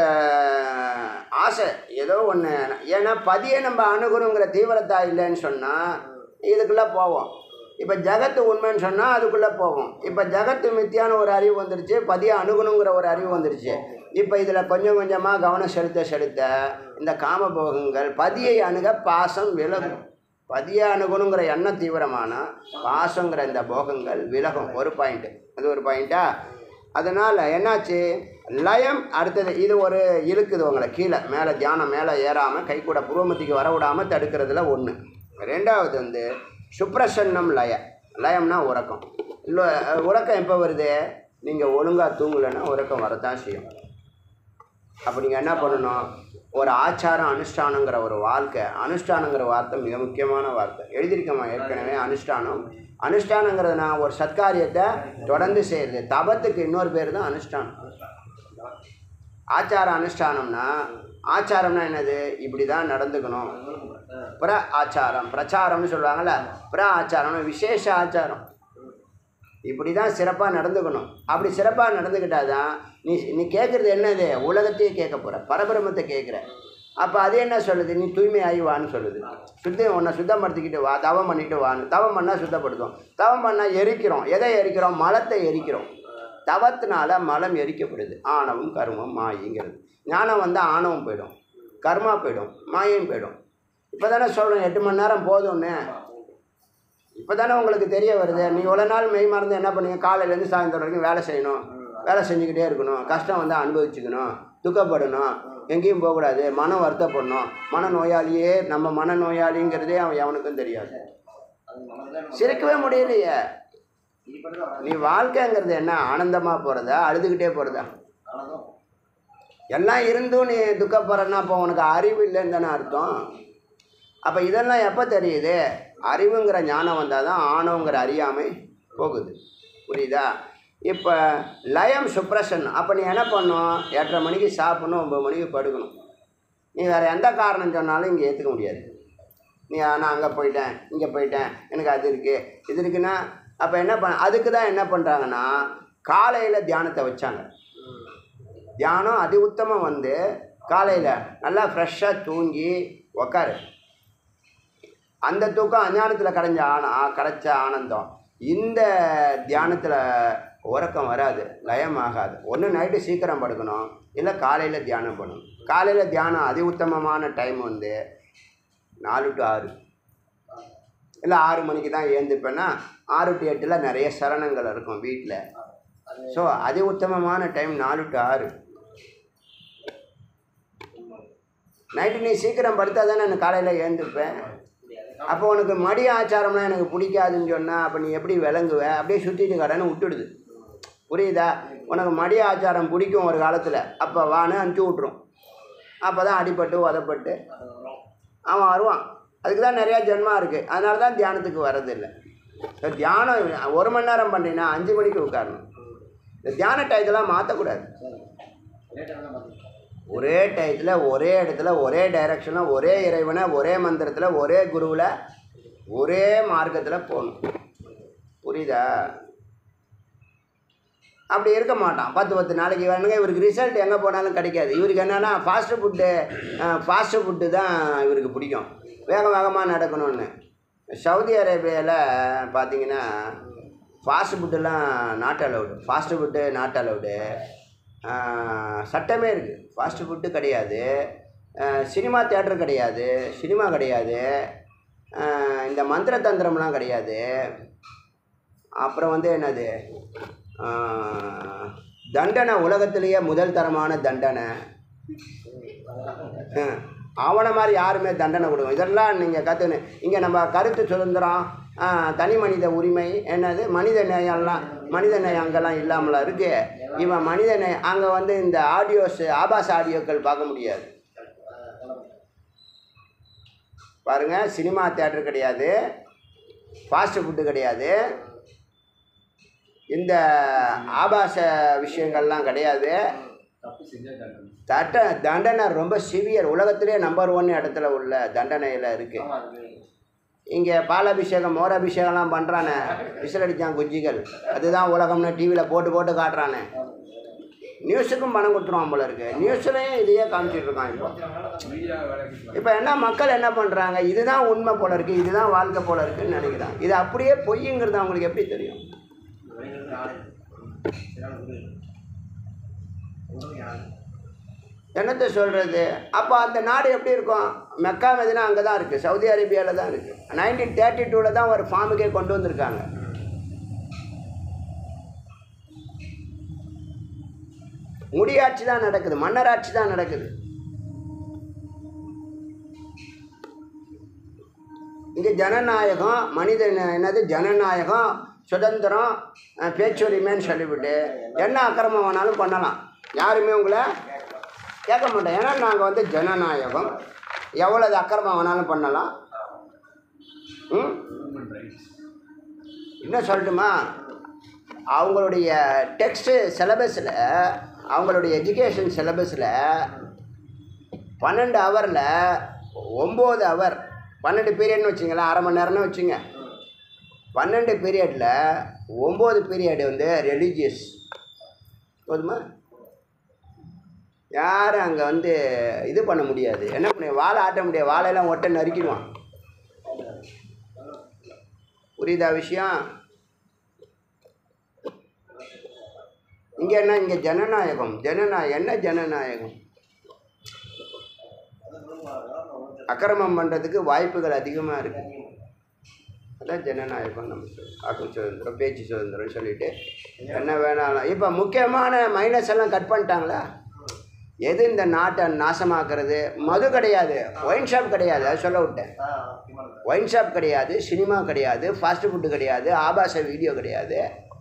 S1: ஆசை ஏதோ ஒன்று ஏன்னா பதியை நம்ம அணுகணுங்கிற தீவிரத்தா இல்லைன்னு சொன்னால் இதுக்குள்ளே போவோம் இப்போ ஜகத்து உண்மைன்னு சொன்னால் அதுக்குள்ளே போவோம் இப்போ ஜகத்து மித்தியான ஒரு அறிவு வந்துருச்சு பதியை அணுகணுங்கிற ஒரு அறிவு வந்துருச்சு இப்போ இதில் கொஞ்சம் கொஞ்சமாக கவனம் செலுத்த செலுத்த இந்த காமபோகங்கள் பதியை அணுக பாசம் விலகும் பதியை அணுகணுங்கிற எண்ணம் தீவிரமான பாசங்கிற இந்த போகங்கள் விலகும் ஒரு பாயிண்ட்டு அது ஒரு பாயிண்ட்டா அதனால் என்னாச்சு லயம் அடுத்தது இது ஒரு இழுக்குது உங்களை கீழே மேலே தியானம் மேலே ஏறாமல் கை கூட புருவமத்திக்கு வர விடாமல் தடுக்கிறதுல ஒன்று ரெண்டாவது வந்து சுப்ரசன்னம் லய லயம்னா உறக்கம் இல்லை உறக்கம் எப்போ வருது நீங்கள் ஒழுங்காக தூங்கலைன்னா உறக்கம் வரத்தான் செய்யும் அப்போ நீங்கள் என்ன பண்ணணும் ஒரு ஆச்சாரம் அனுஷ்டானங்கிற ஒரு வாழ்க்கை அனுஷ்டானங்கிற வார்த்தை மிக முக்கியமான வார்த்தை எழுதியிருக்கோமா ஏற்கனவே அனுஷ்டானம் அனுஷ்டானங்கிறது நான் ஒரு சத்காரியத்தை தொடர்ந்து செய்கிறது தபத்துக்கு இன்னொரு பேர் தான் அனுஷ்டானம் ஆச்சார அனுஷ்டானம்னா ஆச்சாரம்னா என்னது இப்படி தான் நடந்துக்கணும் பிர ஆச்சாரம் பிரச்சாரம்னு சொல்லுவாங்கள்ல பிர ஆச்சாரம்னா விசேஷ ஆச்சாரம் இப்படி தான் சிறப்பாக நடந்துக்கணும் அப்படி சிறப்பாக நடந்துக்கிட்டாதான் நீ நீ கேட்குறது என்னது உலகத்தையே கேட்க போகிற பரபிரமத்தை கேட்குற அப்போ அது என்ன சொல்லுது நீ தூய்மையாகி வான்னு சொல்லுது சுத்தம் உன்னை சுத்தப்படுத்திக்கிட்டு வா தவம் பண்ணிட்டு வான்னு தவம் பண்ணால் சுத்தப்படுத்தும் தவம் பண்ணால் எரிக்கிறோம் எதை எரிக்கிறோம் மலத்தை எரிக்கிறோம் தவத்தினால மலம் எரிக்கப்படுது ஆணவம் கர்மம் மாயிங்கிறது ஞானம் வந்தால் ஆணவம் போயிடும் கர்மா போயிடும் மாயம் போயிடும் இப்போ தானே சொல்கிறேன் எட்டு மணி நேரம் போதும்னு இப்போ தானே உங்களுக்கு தெரிய வருது நீ இவ்வளோ நாள் மெய் மறந்து என்ன பண்ணீங்க காலையிலேருந்து சாயந்தரம் வரைக்கும் வேலை செய்யணும் வேலை செஞ்சுக்கிட்டே இருக்கணும் கஷ்டம் வந்து அனுபவிச்சுக்கணும் துக்கப்படணும் எங்கேயும் போகக்கூடாது மனம் வருத்தப்படணும் மன நோயாளியே நம்ம மன நோயாளிங்கிறதே அவன் எவனுக்கும் தெரியாது சிரிக்கவே முடியலையே நீ வாழ்க்கைங்கிறது என்ன ஆனந்தமாக போகிறதா அழுதுகிட்டே போகிறதா எல்லாம் இருந்தும் நீ துக்கப்படுறன்னா அப்போ உனக்கு அறிவு இல்லைன்னு தானே அர்த்தம் அப்போ இதெல்லாம் எப்போ தெரியுது அறிவுங்கிற ஞானம் வந்தால் தான் ஆணவங்கிற அறியாமை போகுது புரியுதா இப்போ லயம் சுப்ரஷன் அப்போ நீ என்ன பண்ணும் எட்டரை மணிக்கு சாப்பிடணும் ஒம்பது மணிக்கு படுக்கணும் நீ வேறு எந்த காரணம் சொன்னாலும் இங்கே ஏற்றுக்க முடியாது நீ நான் அங்கே போயிட்டேன் இங்கே போயிட்டேன் எனக்கு அது இருக்குது இது இருக்குன்னா அப்போ என்ன பண்ண அதுக்கு தான் என்ன பண்ணுறாங்கன்னா காலையில் தியானத்தை வச்சாங்க தியானம் அதி உத்தமம் வந்து காலையில் நல்லா ஃப்ரெஷ்ஷாக தூங்கி உக்காரு அந்த தூக்கம் அஞ்ஞானத்தில் கடைஞ்ச ஆன ஆ- கிடைச்ச ஆனந்தம் இந்த தியானத்தில் உறக்கம் வராது லயம் ஆகாது ஒன்று நைட்டு சீக்கிரம் படுக்கணும் இல்லை காலையில் தியானம் பண்ணணும் காலையில் தியானம் அதி உத்தமமான டைம் வந்து நாலு டு ஆறு இல்லை ஆறு மணிக்கு தான் ஏந்துப்பேன்னா ஆறு டு எட்டில் நிறைய சரணங்கள் இருக்கும் வீட்டில் ஸோ அதி உத்தமமான டைம் நாலு டு ஆறு நைட்டு நீ சீக்கிரம் படுத்தா தானே நான் காலையில் ஏந்துப்பேன் அப்போ உனக்கு மடி ஆச்சாரம்லாம் எனக்கு பிடிக்காதுன்னு சொன்னால் அப்போ நீ எப்படி விளங்குவ அப்படியே சுற்றிட்டு கடன்னு விட்டுடுது புரியுதா உனக்கு மடி ஆச்சாரம் பிடிக்கும் ஒரு காலத்தில் அப்போ வான்னு அனுப்பிச்சி விட்ரும் அப்போ தான் அடிபட்டு உதப்பட்டு அவன் வருவான் அதுக்கு தான் நிறையா ஜென்மா இருக்குது அதனால தான் தியானத்துக்கு வர்றதில்லை இப்போ தியானம் ஒரு மணி நேரம் பண்ணுறீங்கன்னா அஞ்சு மணிக்கு உட்காரணும் இந்த தியான டயத்தெல்லாம் மாற்றக்கூடாது ஒரே டயத்தில் ஒரே இடத்துல ஒரே டைரக்ஷனில் ஒரே இறைவனை ஒரே மந்திரத்தில் ஒரே குருவில் ஒரே மார்க்கத்தில் போகணும் புரியுதா அப்படி இருக்க மாட்டான் பத்து பத்து நாளைக்கு வேணுங்க இவருக்கு ரிசல்ட் எங்கே போனாலும் கிடைக்காது இவருக்கு என்னென்னா ஃபாஸ்ட்டு ஃபுட்டு ஃபாஸ்ட்டு ஃபுட்டு தான் இவருக்கு பிடிக்கும் வேக வேகமாக நடக்கணும்னு சவுதி அரேபியாவில் பார்த்தீங்கன்னா ஃபாஸ்ட் ஃபுட்டெல்லாம் not allowed fast food not allowed சட்டமே இருக்குது ஃபாஸ்ட் ஃபுட்டு கிடையாது ஆஹ் சினிமா தேட்டர் கிடையாது சினிமா கிடையாது ஆஹ் இந்த மந்திர தந்திரம்லாம் கிடையாது அப்புறம் வந்து என்னது ஆஹ் தண்டனை உலகத்திலேயே முதல் தரமான தண்டனை ஆஹ் அவனை மாதிரி யாருமே தண்டனை கொடுக்கும் இதெல்லாம் நீங்கள் கற்றுன்னு இங்கே நம்ம கருத்து சுதந்திரம் ஆஹ் தனி மனித உரிமை என்னது மனித நேயம்லாம் மனித நேயம் அங்கெல்லாம் இல்லாமலாம் இருக்கு இவன் மனித நேயம் அங்கே வந்து இந்த ஆடியோஸ் ஆபாச ஆடியோக்கள் பார்க்க முடியாது பாருங்க சினிமா தேட்டர் கிடையாது ஃபாஸ்ட் ஃபுட்டு கிடையாது இந்த ஆபாச விஷயங்கள்லாம் கிடையாது தட்ட தண்டனை ரொம்ப சிவியர் உலகத்திலே நம்பர் ஒன் இடத்துல உள்ள தண்டனையில் இருக்குது இங்கே பாலாபிஷேகம் மோராபிஷேகம்லாம் பண்ணுறானே விசில் அடித்தான் குஞ்சிகள் அதுதான் உலகம்னு டிவியில் போட்டு போட்டு காட்டுறானே நியூஸுக்கும் பணம் கொடுத்துருவான் போல இருக்கு நியூஸ்லையும் இதையே காமிச்சிட்டு இருக்கான் இப்போ
S2: மீடியா வேலைக்கு
S1: இப்போ என்ன மக்கள் என்ன பண்ணுறாங்க இதுதான் உண்மை போல இருக்குது இதுதான் வாழ்க்கை போல இருக்குன்னு நினைக்கிறாங்க இது அப்படியே பொய்யுங்கிறது அவங்களுக்கு எப்படி தெரியும் என்னத்தை சொல்கிறது அப்போ அந்த நாடு எப்படி இருக்கும் மெக்கா மெதினா அங்கே தான் இருக்குது சவுதி அரேபியாவில் தான் இருக்குது நைன்டீன் தேர்ட்டி டூவில் தான் ஒரு ஃபார்முக்கே கொண்டு வந்திருக்காங்க முடியாட்சி தான் நடக்குது மன்னராட்சி தான் நடக்குது இங்கே ஜனநாயகம் மனித என்னது ஜனநாயகம் சுதந்திரம் அஹ், பேச்சுரிமைன்னு சொல்லிவிட்டு என்ன அக்கிரமம் வேணாலும் பண்ணலாம் யாருமே உங்களை கேட்க மாட்டோம் ஏன்னா நாங்கள் வந்து ஜனநாயகம் எவ்வளவு அக்கிரமம் வேணாலும் பண்ணலாம் ம்
S2: ஹியூமன் ரைட்ஸ்
S1: என்ன சொல்லட்டுமா அவங்களுடைய டெக்ஸ்ட்டு சிலபஸில் அவங்களுடைய எஜுகேஷன் சிலபஸில் பன்னெண்டு ஹவரில் ஒம்பது ஹவர் பன்னெண்டு பீரியட்னு வச்சுங்களேன் அரை மணி நேரம்னு வச்சுங்க பன்னெண்டு பீரியடில் ஒம்பது பீரியட் வந்து ரெலிஜியஸ் போதுமா யாரும் அங்கே வந்து இது பண்ண முடியாது என்ன பண்ண வாழை ஆட்ட முடியாது வாழையெல்லாம் ஒட்ட நறுக்கிடுவான் புரியுதா விஷயம் இங்கே என்ன இங்கே ஜனநாயகம் ஜனநாயகம் என்ன ஜனநாயகம் அக்கிரமம் பண்ணுறதுக்கு வாய்ப்புகள் அதிகமாக இருக்குது அதான் ஜனநாயகம் நம்ம சொல்லுவோம் வாக்கு சுதந்திரம் பேச்சு சுதந்திரம் சொல்லிட்டு என்ன வேணாலும் இப்போ முக்கியமான மைனஸ் எல்லாம் கட் பண்ணிட்டாங்களா எது இந்த நாட்டை நாசமாக்குறது மது கிடையாது ஒயின் ஷாப் கிடையாது அதை சொல்ல விட்டேன் ஒயின் ஷாப் கிடையாது சினிமா கிடையாது ஃபாஸ்ட் ஃபுட்டு கிடையாது ஆபாச வீடியோ கிடையாது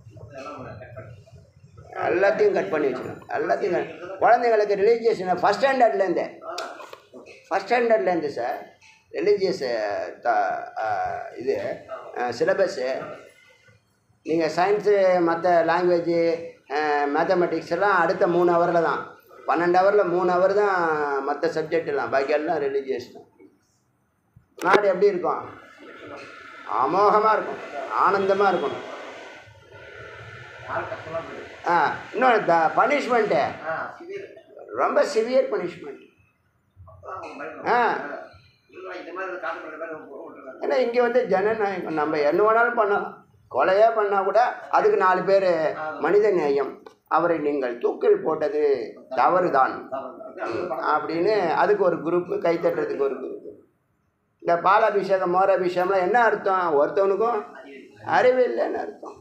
S1: எல்லாத்தையும் கட் பண்ணி வச்சுக்கணும் எல்லாத்தையும் cut- குழந்தைங்களுக்கு ரிலீஜியஸ் ஃபஸ்ட் ஸ்டாண்டர்ட்லேருந்தே ஃபஸ்ட் ஸ்டாண்டர்ட்லேருந்து சார் ரிலீஜியஸ் த அஹ், இது சிலபஸ்ஸு நீங்கள் சயின்ஸு மற்ற லாங்குவேஜு மேத்தமெட்டிக்ஸ் எல்லாம் அடுத்த மூணு ஹவரில் தான் பன்னெண்டு ஹவரில் மூணு ஹவர் தான் மற்ற சப்ஜெக்ட் எல்லாம் பாக்கி எல்லாம் ரிலீஜியஸ் தான் நாடு எப்படி இருக்கும் அமோகமாக இருக்கும் ஆனந்தமாக இருக்கணும் ஆ இன்னொன்று த பனிஷ்மெண்ட்டு ரொம்ப சிவியர் பனிஷ்மெண்ட் ஆ ஏன்னா இங்கே வந்து ஜனநாயகம் நம்ம என்ன வேணாலும் பண்ணலாம் கொலையே பண்ணால் கூட அதுக்கு நாலு பேர் மனித நேயம் அவரை நீங்கள் தூக்கில் போட்டது தவறுதான் அப்படின்னு அதுக்கு ஒரு குரூப்பு கைத்தட்டுறதுக்கு ஒரு குரூப்பு இந்த பாலாபிஷேகம் மோராபிஷேகம்லாம் என்ன அர்த்தம் ஒருத்தவனுக்கும் அறிவு இல்லைன்னு அர்த்தம்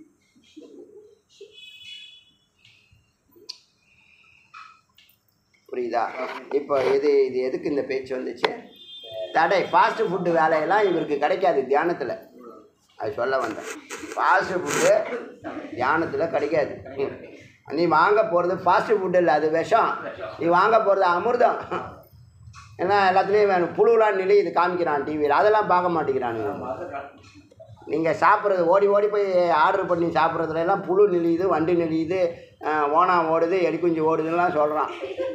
S1: புரியுதா இப்போ இது இது எதுக்கு இந்த பேச்சு வந்துச்சு தடை ஃபாஸ்ட் ஃபுட்டு வேலையெல்லாம் இவருக்கு கிடைக்காது தியானத்தில் அது சொல்ல வந்தேன் ஃபாஸ்ட் ஃபுட்டு தியானத்தில் கிடைக்காது ம். நீ வாங்க போகிறது ஃபாஸ்ட் ஃபுட்டு இல்லை அது விஷம் நீ வாங்க போகிறது அமிர்தம் ஏன்னா எல்லாத்துலேயும் வேணும் புழுலாம் நிலை இது காமிக்கிறான் டிவியில் அதெல்லாம் பார்க்க மாட்டேங்கிறானுங்க நீங்கள் சாப்பிட்றது ஓடி ஓடி போய் ஆர்டர் பண்ணி சாப்பிட்றதுல எல்லாம் புழு நெளியுது வண்டி நெளியுது அஹ், ஓணாம் ஓடுது எலிக்குஞ்சு ஓடுதுன்னெலாம் சொல்கிறான்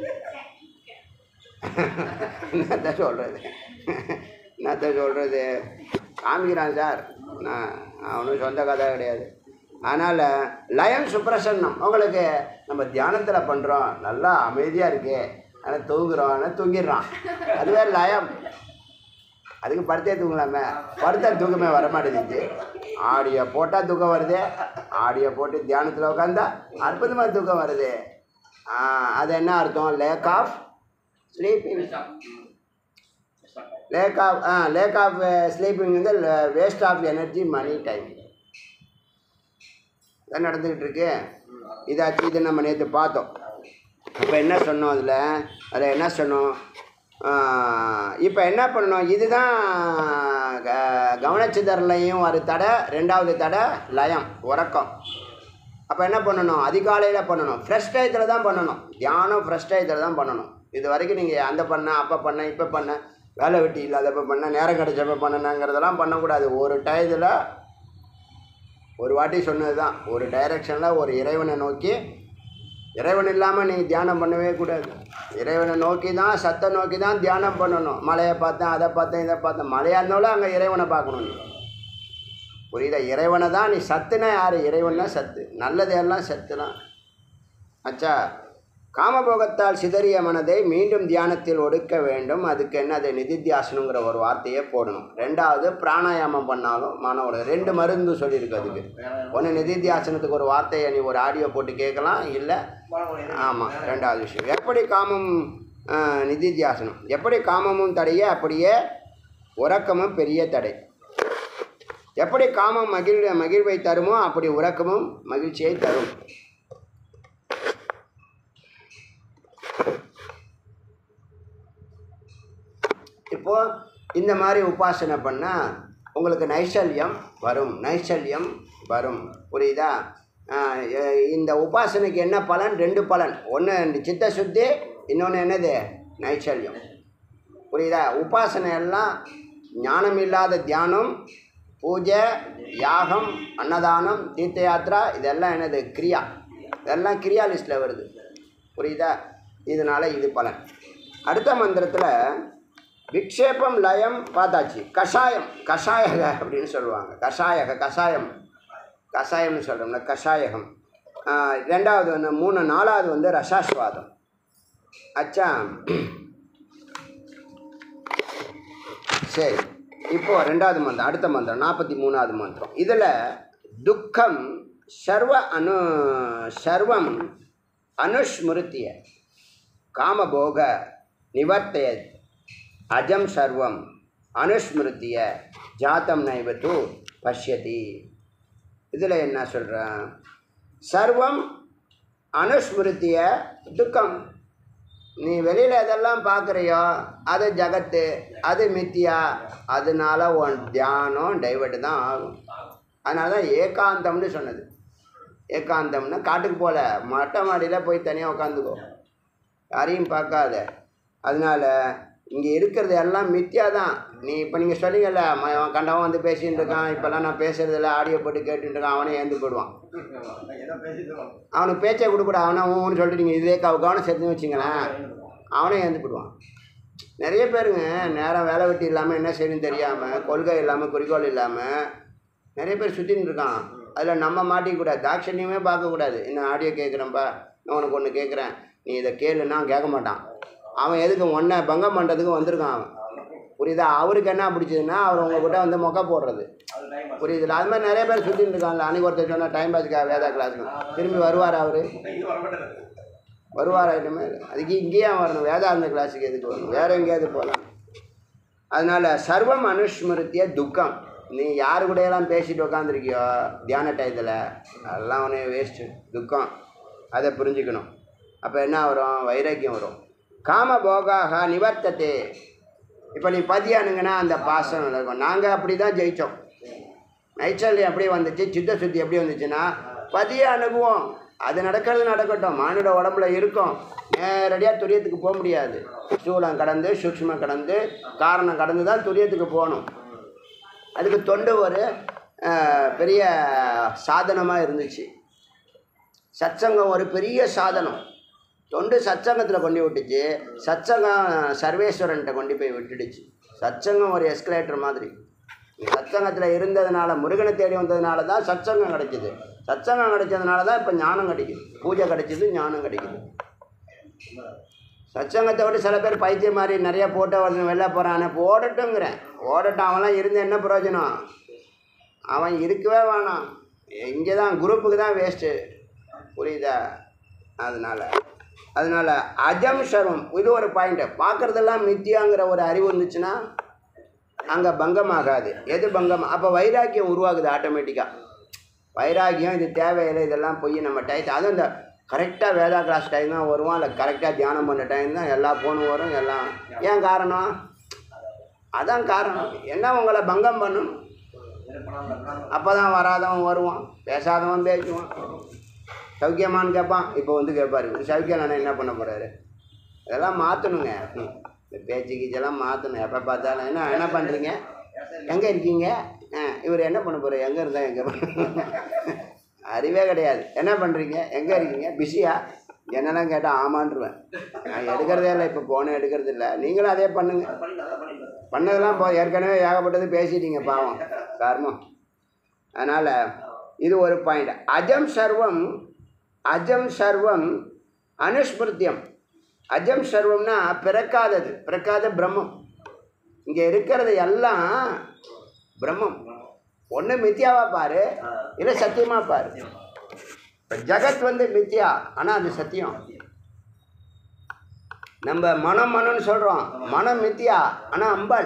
S1: என்னத்த சொல்கிறது என்னத்த சொல்கிறது காமிக்கிறான் சார் நான் அவனும் சொந்த கதை கிடையாது அதனால் லயம் சுப்ரசன்னம் உங்களுக்கு நம்ம தியானத்தில் பண்ணுறோம் நல்லா அமைதியாக இருக்கு ஆனால் தூங்குறோம் ஆனால் தூங்கிடுறான் அதுவே லயம் அதுக்கு படுத்தே தூங்கலாமே படுத்தா தூக்கமே வர மாட்டேங்குது ஆடியோ போட்டால் தூக்கம் வருது ஆடியோ போட்டு தியானத்தில் உட்காந்தா அற்புதமாக தூக்கம் வருது ஆ, அது என்ன அர்த்தம் lack of sleeping lack of ஆ லேக் ஆஃப் ஸ்லீப்பிங் வந்து வேஸ்ட் ஆஃப் எனர்ஜி மணி டைம் இதான் நடந்துக்கிட்டு இருக்கு இதாச்சு இது நம்ம நேற்று பார்த்தோம் அப்போ என்ன சொன்னோம் அதில் அதில் என்ன சொன்னோம் இப்போ என்ன பண்ணணும் இதுதான் க- கவனச்சிதறலையும் ஒரு தடை ரெண்டாவது தடை லயம் உறக்கம் அப்போ என்ன பண்ணணும் அதிகாலையில் பண்ணணும் ஃப்ரெஷ் டயத்தில் தான் பண்ணணும் தியானம் ஃப்ரெஷ் டயத்தில் தான் பண்ணணும் இது வரைக்கும் நீங்கள் அந்த பண்ண அப்போ பண்ண இப்போ பண்ண வேலை வெட்டி இல்லாதப்ப பண்ண நேரம் கிடைச்சப்ப பண்ணணுங்கிறதெல்லாம் பண்ணக்கூடாது ஒரு டயத்தில் ஒரு வாட்டி சொன்னது தான் ஒரு டைரக்ஷனில் ஒரு இறைவனை நோக்கி இறைவன் இல்லாமல் நீ தியானம் பண்ணவே கூடாது இறைவனை நோக்கி தான் சத்தை நோக்கி தான் தியானம் பண்ணணும் மலையை பார்த்தேன் அதை பார்த்தேன் இதை பார்த்தேன் மலையாக இருந்தாலும் அங்கே இறைவனை பார்க்கணும் நீ புரியுதா இறைவனை தான் நீ சத்துனா யார் இறைவன்னா சத்து நல்லது எல்லாம் சத்து தான் அச்சா காமபோகத்தால் சிதறிய மனதை மீண்டும் தியானத்தில் ஒடுக்க வேண்டும் அதுக்கு என்ன அது நிதித்தியாசனங்கிற ஒரு வார்த்தையை போடணும் ரெண்டாவது பிராணாயாமம் பண்ணாலும் மன ஒரு ரெண்டு மருந்து சொல்லியிருக்கு அதுக்கு ஒன்று நிதித்தியாசனத்துக்கு ஒரு வார்த்தையை நீ ஒரு ஆடியோ போட்டு கேட்கலாம் இல்லை ஆமாம் ரெண்டாவது விஷயம் எப்படி காமம் ஆஹ், நிதித்தியாசனம் எப்படி காமமும் தடைய அப்படியே உறக்கமும் பெரிய தடை எப்படி காமம் மகிழ் மகிழ்வை தருமோ அப்படி உறக்கமும் மகிழ்ச்சியை தரும் இப்போ இந்த மாதிரி உபாசனை பண்ணால் உங்களுக்கு நைசல்யம் வரும் நைசல்யம் வரும் புரியுதா ஆஹ் எ- இந்த உபாசனைக்கு என்ன பலன் ரெண்டு பலன் ஒன்று சித்த சுத்தி இன்னொன்று என்னது நைசல்யம் புரியுதா உபாசனை எல்லாம் ஞானம் இல்லாத தியானம் பூஜை யாகம் அன்னதானம் தீர்த்த யாத்ரா இதெல்லாம் என்னது கிரியா இதெல்லாம் கிரியா லிஸ்ட்டில் வருது புரியுதா இதனால் இது பலன் அடுத்த மந்திரத்தில் விக்ஷேபம் லயம் பார்த்தாச்சு கஷாயம் கஷாயக அப்படின்னு சொல்லுவாங்க கஷாயக கஷாயம் கஷாயம்னு சொல்கிறோம்ல கஷாயகம் ஆஹ் ரெண்டாவது வந்து மூணு நாலாவது வந்து ரசாஸ்வாதம் அச்சா சரி இப்போ ரெண்டாவது மந்திரம் அடுத்த மந்திரம் நாற்பத்தி மூணாவது மந்திரம் இதில் துக்கம் சர்வ அனு சர்வம் அனுஸ்மிருத்திய காமபோக நிவர்த்தய அஜம் சர்வம் அனுஸ்மிருத்திய ஜாத்தம் நைவத்து பஷ்யதி இதில் என்ன சொல்கிறேன் சர்வம் அனுஸ்மிருத்திய துக்கம் நீ வெளியில் எதெல்லாம் பார்க்குறியோ அது ஜகத்து அது மித்தியா அதனால உன் தியானம் டைவர்ட் தான் ஆகும் அதனால தான் ஏகாந்தம்னு சொன்னது ஏகாந்தம்னா காட்டுக்கு போகல மொட்டை மாடியில் போய் தனியாக உட்காந்துக்கோ யாரையும் பார்க்காத அதனால இங்கே இருக்கிறது எல்லாம் மித்தியா தான் நீ இப்போ நீங்கள் சொன்னீங்கல்ல ம- அவன் கண்டவன் வந்து பேசிகிட்டு இருக்கான் இப்போல்லாம் நான் பேசுறதில்ல ஆடியோ போட்டு கேட்டுட்டு இருக்கான் அவனே ஏந்து போயிடுவான் அவனுக்கு பேச்சை கொடுக்கூட அவனை ஊன்னு சொல்லிட்டு நீங்கள் இதே கவ கவனம் செலுத்தி வச்சிங்களேன் அவனே ஏந்து போயிடுவான் நிறைய பேருங்க நேரம் வேலை வெட்டி இல்லாமல் என்ன செய்யணும்னு தெரியாமல் கொள்கை இல்லாமல் குறிக்கோள் இல்லாமல் நிறைய பேர் சுற்றின்னு இருக்கான் அதில் நம்ம மாட்டிக்கூடாது தாட்சண்யமே பார்க்கக்கூடாது இன்னும் ஆடியோ கேட்குறேன்ப்பா நான் உனக்கு ஒன்று கேட்குறேன் நீ இதை கேளுன்னா கேட்க மாட்டான் அவன் எதுக்கு ஒன்றை பங்கம் பண்ணுறதுக்கு வந்திருக்கான் அவன் புரியுதா அவருக்கு என்ன பிடிச்சதுன்னா அவர் உங்ககிட்ட வந்து மொக்க போடுறது புரியுதுல அது மாதிரி நிறைய பேர் சுற்றிட்டு இருக்காங்க அன்னைக்கு ஒருத்தர் சொன்னால் டைம் பாஸ்க்காக வேதா கிளாஸுக்கு திரும்பி வருவார் அவர் வருவார் ஐட்டமே அதுக்கு இங்கேயே வரணும் வேதாந்த கிளாஸுக்கு எதுக்கு வரணும் வேறு எங்கேயாவது போகலாம் அதனால் சர்வம் அனுஸ்மிருத்திய துக்கம் நீ யாரு கூடயெல்லாம் பேசிட்டு உக்காந்துருக்கியோ தியான டயத்தில் அதெல்லாம் ஒன்று வேஸ்ட்டு துக்கம் அதை புரிஞ்சுக்கணும் அப்போ என்ன வரும் வைராக்கியம் வரும் காம போகாக நிவர்த்தத்தே இப்போ நீ பதியானுங்கன்னா அந்த பாசம் இருக்கும் நாங்கள் அப்படி தான் ஜெயித்தோம் நைச்சல்யம் எப்படி வந்துச்சு சித்த சுத்தி எப்படி வந்துச்சுன்னா பதிய அனுபவம் அது நடக்கிறது நடக்கட்டும் மானுட உடம்புல இருக்கும் நேரடியாக துரியத்துக்கு போக முடியாது ஸ்தூலம் கடந்து சூக்ஷ்மம் கடந்து காரணம் கடந்து தான் துரியத்துக்கு போகணும் அதுக்கு தொண்டு ஒரு அஹ், பெரிய சாதனமாக இருந்துச்சு சத்சங்கம் ஒரு பெரிய சாதனம் தொண்டு சத்சங்கத்தில் கொண்டு விட்டுச்சு சத்சங்கம் சர்வேஸ்வரன்கிட்ட கொண்டு போய் விட்டுடுச்சு சத்சங்கம் ஒரு எஸ்கலேட்டர் மாதிரி சத்சங்கத்தில் இருந்ததுனால முருகனை தேடி வந்ததுனால தான் சத்சங்கம் கிடைச்சிது சத்சங்கம் கிடைச்சதுனால தான் இப்போ ஞானம் கிடைக்குது பூஜை கிடைச்சிது ஞானம் கிடைக்குது சத்சங்கத்தை விட்டு சில பேர் பைத்தியம் மாதிரி நிறைய போட்டோ வந்து வெளில போகிறானே போடட்டுங்கிறேன் ஓடட்டும் அவன்லாம் இருந்து என்ன பிரயோஜனம் அவன் இருக்கவே வேணாம் இங்கே தான் குரூப்புக்கு தான் வேஸ்ட்டு புரியுதா அதனால் அதனால் அஜம் சர்வம் இது ஒரு பாயிண்ட்டு பார்க்குறதெல்லாம் மித்தியாங்கிற ஒரு அறிவு இருந்துச்சுன்னா அங்கே பங்கமாகாது எது பங்கம் அப்போ வைராக்கியம் உருவாகுது ஆட்டோமேட்டிக்காக வைராக்கியம் இது தேவையில்லை இதெல்லாம் போய் நம்ம டயத்தை அதுவும் இந்த கரெக்டாக வேதா கிளாஸ் டைம் தான் வருவோம் இல்லை கரெக்டாக தியானம் பண்ண டைம் தான் எல்லா ஃபோனும் வரும் எல்லாம் ஏன் காரணம் அதான் காரணம் என்ன உங்களை பங்கம் பண்ணணும் அப்போ தான் வராதவன் வருவான் பேசாதவன் பேசுவான் சௌக்கியமான்னு கேட்பான் இப்போ வந்து கேட்பாரு "இது சௌக்கியம் இல்லைன்னா என்ன பண்ண போகிறாரு இதெல்லாம் மாற்றணுங்க இந்த பேச்சு கீச்செல்லாம் மாற்றணும் எப்போ பார்த்தாலும் என்ன என்ன பண்ணுறீங்க எங்கே இருக்கீங்க ஆ இவர் என்ன பண்ண போகிறார் எங்கே இருந்தால் எங்கே அறிவே கிடையாது என்ன பண்ணுறீங்க எங்கே இருக்கீங்க பிஸியா என்னெல்லாம் கேட்டால் ஆமான்றுவேன் நான் எடுக்கிறதே இல்லை இப்போ ஃபோனை எடுக்கிறது இல்லை நீங்களும் அதே பண்ணுங்க பண்ணதெல்லாம் போ ஏற்கனவே ஏகப்பட்டது பேசிட்டீங்க பாவம் காரணம் அதனால் இது ஒரு பாயிண்ட் அஜம் சர்வம் அஜம் சர்வம் அனுஸ்மிருத்தியம் அஜம் சர்வம்னா பிறக்காதது பிறக்காத பிரம்மம் இங்கே இருக்கிறது எல்லாம் பிரம்மம் ஒன்று மித்யாவா பாரு இல்லை சத்தியமா பாரு இப்போ ஜகத் வந்து மித்யா ஆனால் அது சத்தியம் நம்ம மனம் மனம்னு சொல்கிறோம் மனம் மித்யா ஆனால் அம்பாள்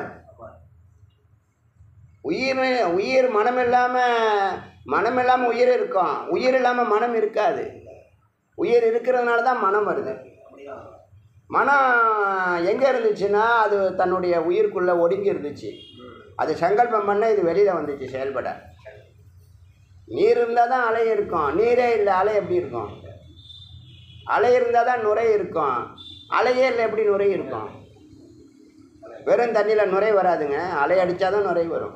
S1: உயிர் உயிர் மனம் இல்லாமல் மனம் இல்லாமல் உயிர் இருக்கும் உயிர் இல்லாமல் மனம் இருக்காது உயிர் இருக்கிறதுனால தான் மனம் வருது மனம் எங்கே இருந்துச்சுன்னா அது தன்னுடைய உயிருக்குள்ளே ஒடுங்கி இருந்துச்சு அது சங்கல்பம் பண்ண இது வெளியில் வந்துச்சு செயல்பட நீர் இருந்தால் தான் அலை இருக்கும் நீரே இல்லை அலை எப்படி இருக்கும் அலை இருந்தால் தான் நுரை இருக்கும் அலையே இல்லை எப்படி நுரை இருக்கும் வெறும் தண்ணியில் நுரை வராதுங்க அலை அடித்தா தான் நுரை வரும்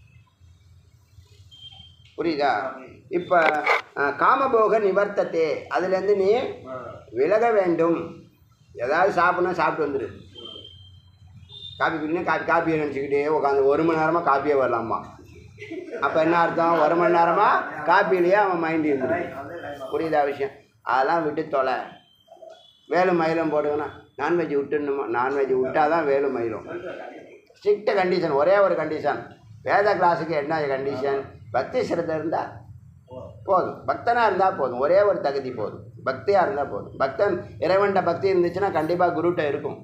S1: புரியுதா இப்போ காமபோக நிவர்த்தத்தே அதுலேருந்து நீ விலக வேண்டும் ஏதாவது சாப்பிட்ணும் சாப்பிட்டு வந்துடு காப்பி குடினா காப்பி காப்பியை நினச்சிக்கிட்டே உட்காந்து ஒரு மணி நேரமாக காப்பியே வரலாமா அப்போ என்ன அர்த்தம் ஒரு மணி நேரமாக காப்பிலேயே அவன் மைண்ட் இருந்துடு புரியுதா விஷயம் அதெல்லாம் விட்டு தொலை வேலும் மயிலும் போடுங்கன்னா நான்வெஜ் விட்டுணுமா நான்வெஜ் விட்டால் தான் வேலும் மயிலும் ஸ்ட்ரிக்ட் கண்டிஷன் ஒரே ஒரு கண்டிஷன் வேத கிளாஸுக்கு என்ன கண்டிஷன் பக்தி சிரத்தை இருந்தால் போதும் பக்தனாக இருந்தால் போதும் ஒரே ஒரு தகுதி போதும் பக்தியாக இருந்தால் போதும் பக்தன் இறைவன்கிட்ட பக்தி இருந்துச்சுன்னா கண்டிப்பாக குருட்ட இருக்கும்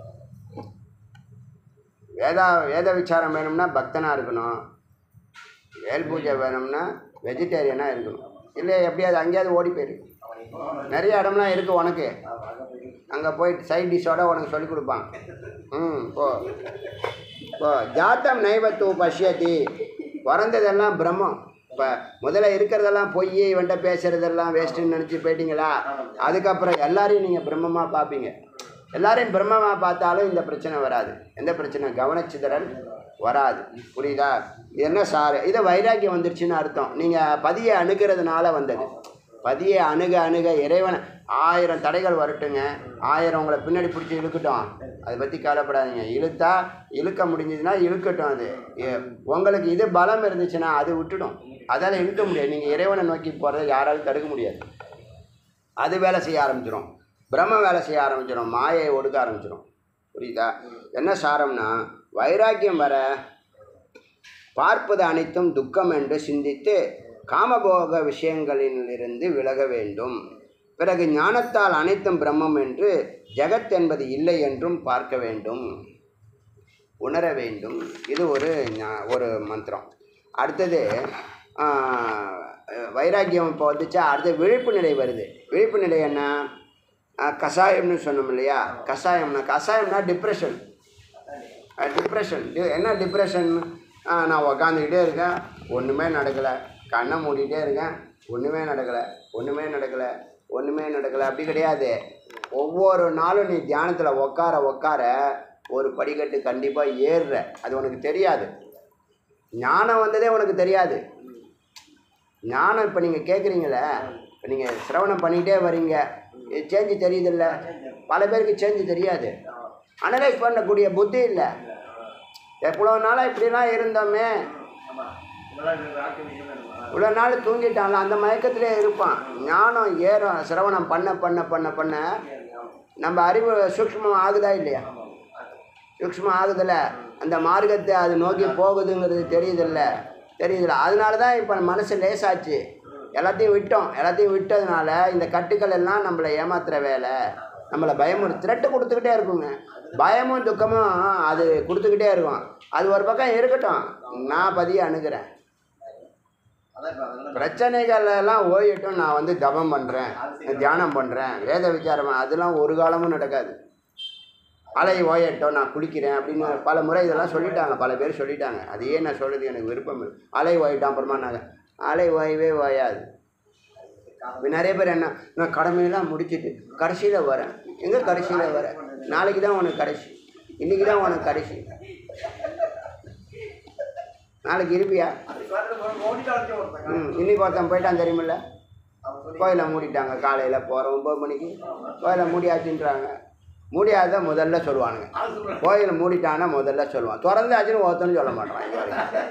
S1: வேதா வேத விசாரம் வேணும்னா பக்தனாக இருக்கணும் வேல் பூஜை வேணும்னா வெஜிடேரியனாக இருக்கணும் இல்லை எப்படியாவது அங்கேயாவது ஓடி போயிரு நிறைய இடம்லாம் இருக்குது உனக்கு அங்கே போயிட்டு சைட் டிஷ்ஷோட உனக்கு சொல்லிக் கொடுப்பான் ம் போ போ ஜாத்தம் நைவத்து பஷ்யதி பிறந்ததெல்லாம் பிரம்மம் இப்போ முதல்ல இருக்கிறதெல்லாம் பொய் இவன்ட்ட பேசுகிறதெல்லாம் வேஸ்ட்டுன்னு நினச்சி போயிட்டீங்களா அதுக்கப்புறம் எல்லாரையும் நீங்கள் பிரம்மமாக பார்ப்பீங்க எல்லாரையும் பிரம்மமாக பார்த்தாலும் இந்த பிரச்சனை வராது எந்த பிரச்சனை கவனச்சிதறல் வராது புரியுதா இது என்ன சார் இதை வைராக்கியம் வந்துருச்சுன்னு அர்த்தம் நீங்கள் பதியை அணுகிறதுனால வந்தது பதியை அணுக அணுக இறைவனை ஆயிரம் தடைகள் வரட்டுங்க ஆயிரம் உங்களை பின்னாடி பிடிச்சி இழுக்கட்டும் அதை பற்றி கவலைப்படாதீங்க இழுத்தா இழுக்க முடிஞ்சதுன்னா இழுக்கட்டும் அது எ- உங்களுக்கு இது பலம் இருந்துச்சுன்னா அது விட்டுடும் அதால் இழுக்க முடியாது நீங்கள் இறைவனை நோக்கி போகிறத யாராலும் தடுக்க முடியாது அது வேலை செய்ய ஆரம்பிச்சிடும் பிரம்ம வேலை செய்ய ஆரம்பிச்சிடும் மாயை ஒடுக்க ஆரம்பிச்சிடும் புரியுதா என்ன சாரம்னா வைராக்கியம் வர பார்ப்பது அனைத்தும் துக்கம் என்று சிந்தித்து காமபோக விஷயங்களிலிருந்து விலக வேண்டும் பிறகு ஞானத்தால் அனைத்தும் பிரம்மம் என்று ஜெகத் என்பது இல்லை என்றும் பார்க்க வேண்டும் உணர வேண்டும் இது ஒரு ஞா- ஒரு மந்திரம் அடுத்தது ஆஹ், வைராக்கியம் இப்போ வந்துச்சா அடுத்து விழிப்பு நிலை வருது விழிப்பு நிலை என்ன ஆஹ், கஷாயம்னு சொன்னோம் இல்லையா கஷாயம்னா கஷாயம்னா டிப்ரெஷன் டிப்ரெஷன் என்ன டிப்ரெஷன் நான் உக்காந்துக்கிட்டே இருக்கேன் ஒன்றுமே நடக்கலை கண்ணை மூடிட்டே இருக்கேன் ஒன்றுமே நடக்கலை ஒன்றுமே நடக்கலை ஒன்றுமே நடக்கலை அப்படி கிடையாது ஒவ்வொரு நாளும் நீ தியானத்தில் உட்கார உட்கார ஒரு படிக்கட்டு கண்டிப்பாக ஏறுற அது உனக்கு தெரியாது ஞானம் வந்ததே உனக்கு தெரியாது ஞானம் இப்போ நீங்கள் கேட்குறீங்களே இப்போ நீங்கள் சிரவணம் பண்ணிக்கிட்டே வரீங்க சேஞ்சு தெரியுதில்ல பல பேருக்கு சேஞ்சு தெரியாது அனலைஸ் பண்ணக்கூடிய புத்தி இல்லை எவ்வளோ நாளாக இப்படிலாம் இருந்தோமே இவ்வளோ நாள் தூங்கிட்டான்ல அந்த மயக்கத்திலே இருப்பான் ஞானம் ஏறும் சிரவணம் பண்ண பண்ண பண்ண பண்ண நம்ம அறிவு சூக்ஷ்மம் ஆகுதா இல்லையா சூக்ஷ்மம் ஆகுதில்ல அந்த மார்க்கத்தை அது நோக்கி போகுதுங்கிறது தெரியுதில்ல தெரியுதுல்ல அதனால தான் இப்போ மனசு லேசாச்சு எல்லாத்தையும் விட்டோம் எல்லாத்தையும் விட்டதுனால இந்த கட்டுக்கள் எல்லாம் நம்மளை ஏமாத்துற வேலை நம்மளை பயமுறு த்ரெட்டு கொடுத்துக்கிட்டே இருக்குங்க பயமும் துக்கமும் அது கொடுத்துக்கிட்டே இருக்கும் அது ஒரு பக்கம் இருக்கட்டும் நான் பதிய அணுகிறேன் பிரச்சனைகள் எல்லாம் ஓயட்டும் நான் வந்து தபம் பண்ணுறேன் தியானம் பண்ணுறேன் வேத விசாரம் அதெல்லாம் ஒரு காலமும் நடக்காது அலை ஓயட்டும் நான் குளிக்கிறேன் அப்படின்னு பல முறை இதெல்லாம் சொல்லிட்டாங்க பல பேர் சொல்லிட்டாங்க அதையே நான் சொல்கிறது எனக்கு விருப்பம் இல்லை அலை ஓயிட்டான் அப்புறமா நாங்கள் அலை ஓயவே ஓயாது இப்ப நிறைய பேர் என்ன நான் கடமையெல்லாம் முடிச்சிட்டு கடைசியில் வரேன் எங்கே கடைசியில் வரேன் நாளைக்கு தான் உனக்கு கடைசி இன்றைக்கி தான் உனக்கு கடைசி நாளைக்கு இருப்பியா ம் இன்னைக்கு ஒருத்தன் போயிட்டான் தெரியுமில்ல கோயிலை மூடிட்டாங்க காலையில் போகிறோம் ஒம்பது மணிக்கு கோயிலை மூடியாச்சுன்றாங்க மூடியாத முதல்ல சொல்லுவானுங்க கோயிலை மூடிட்டான்னா முதல்ல சொல்லுவான் திறந்தாச்சுன்னு ஒருத்தனும் சொல்ல மாட்டான் இது வரைக்கும்.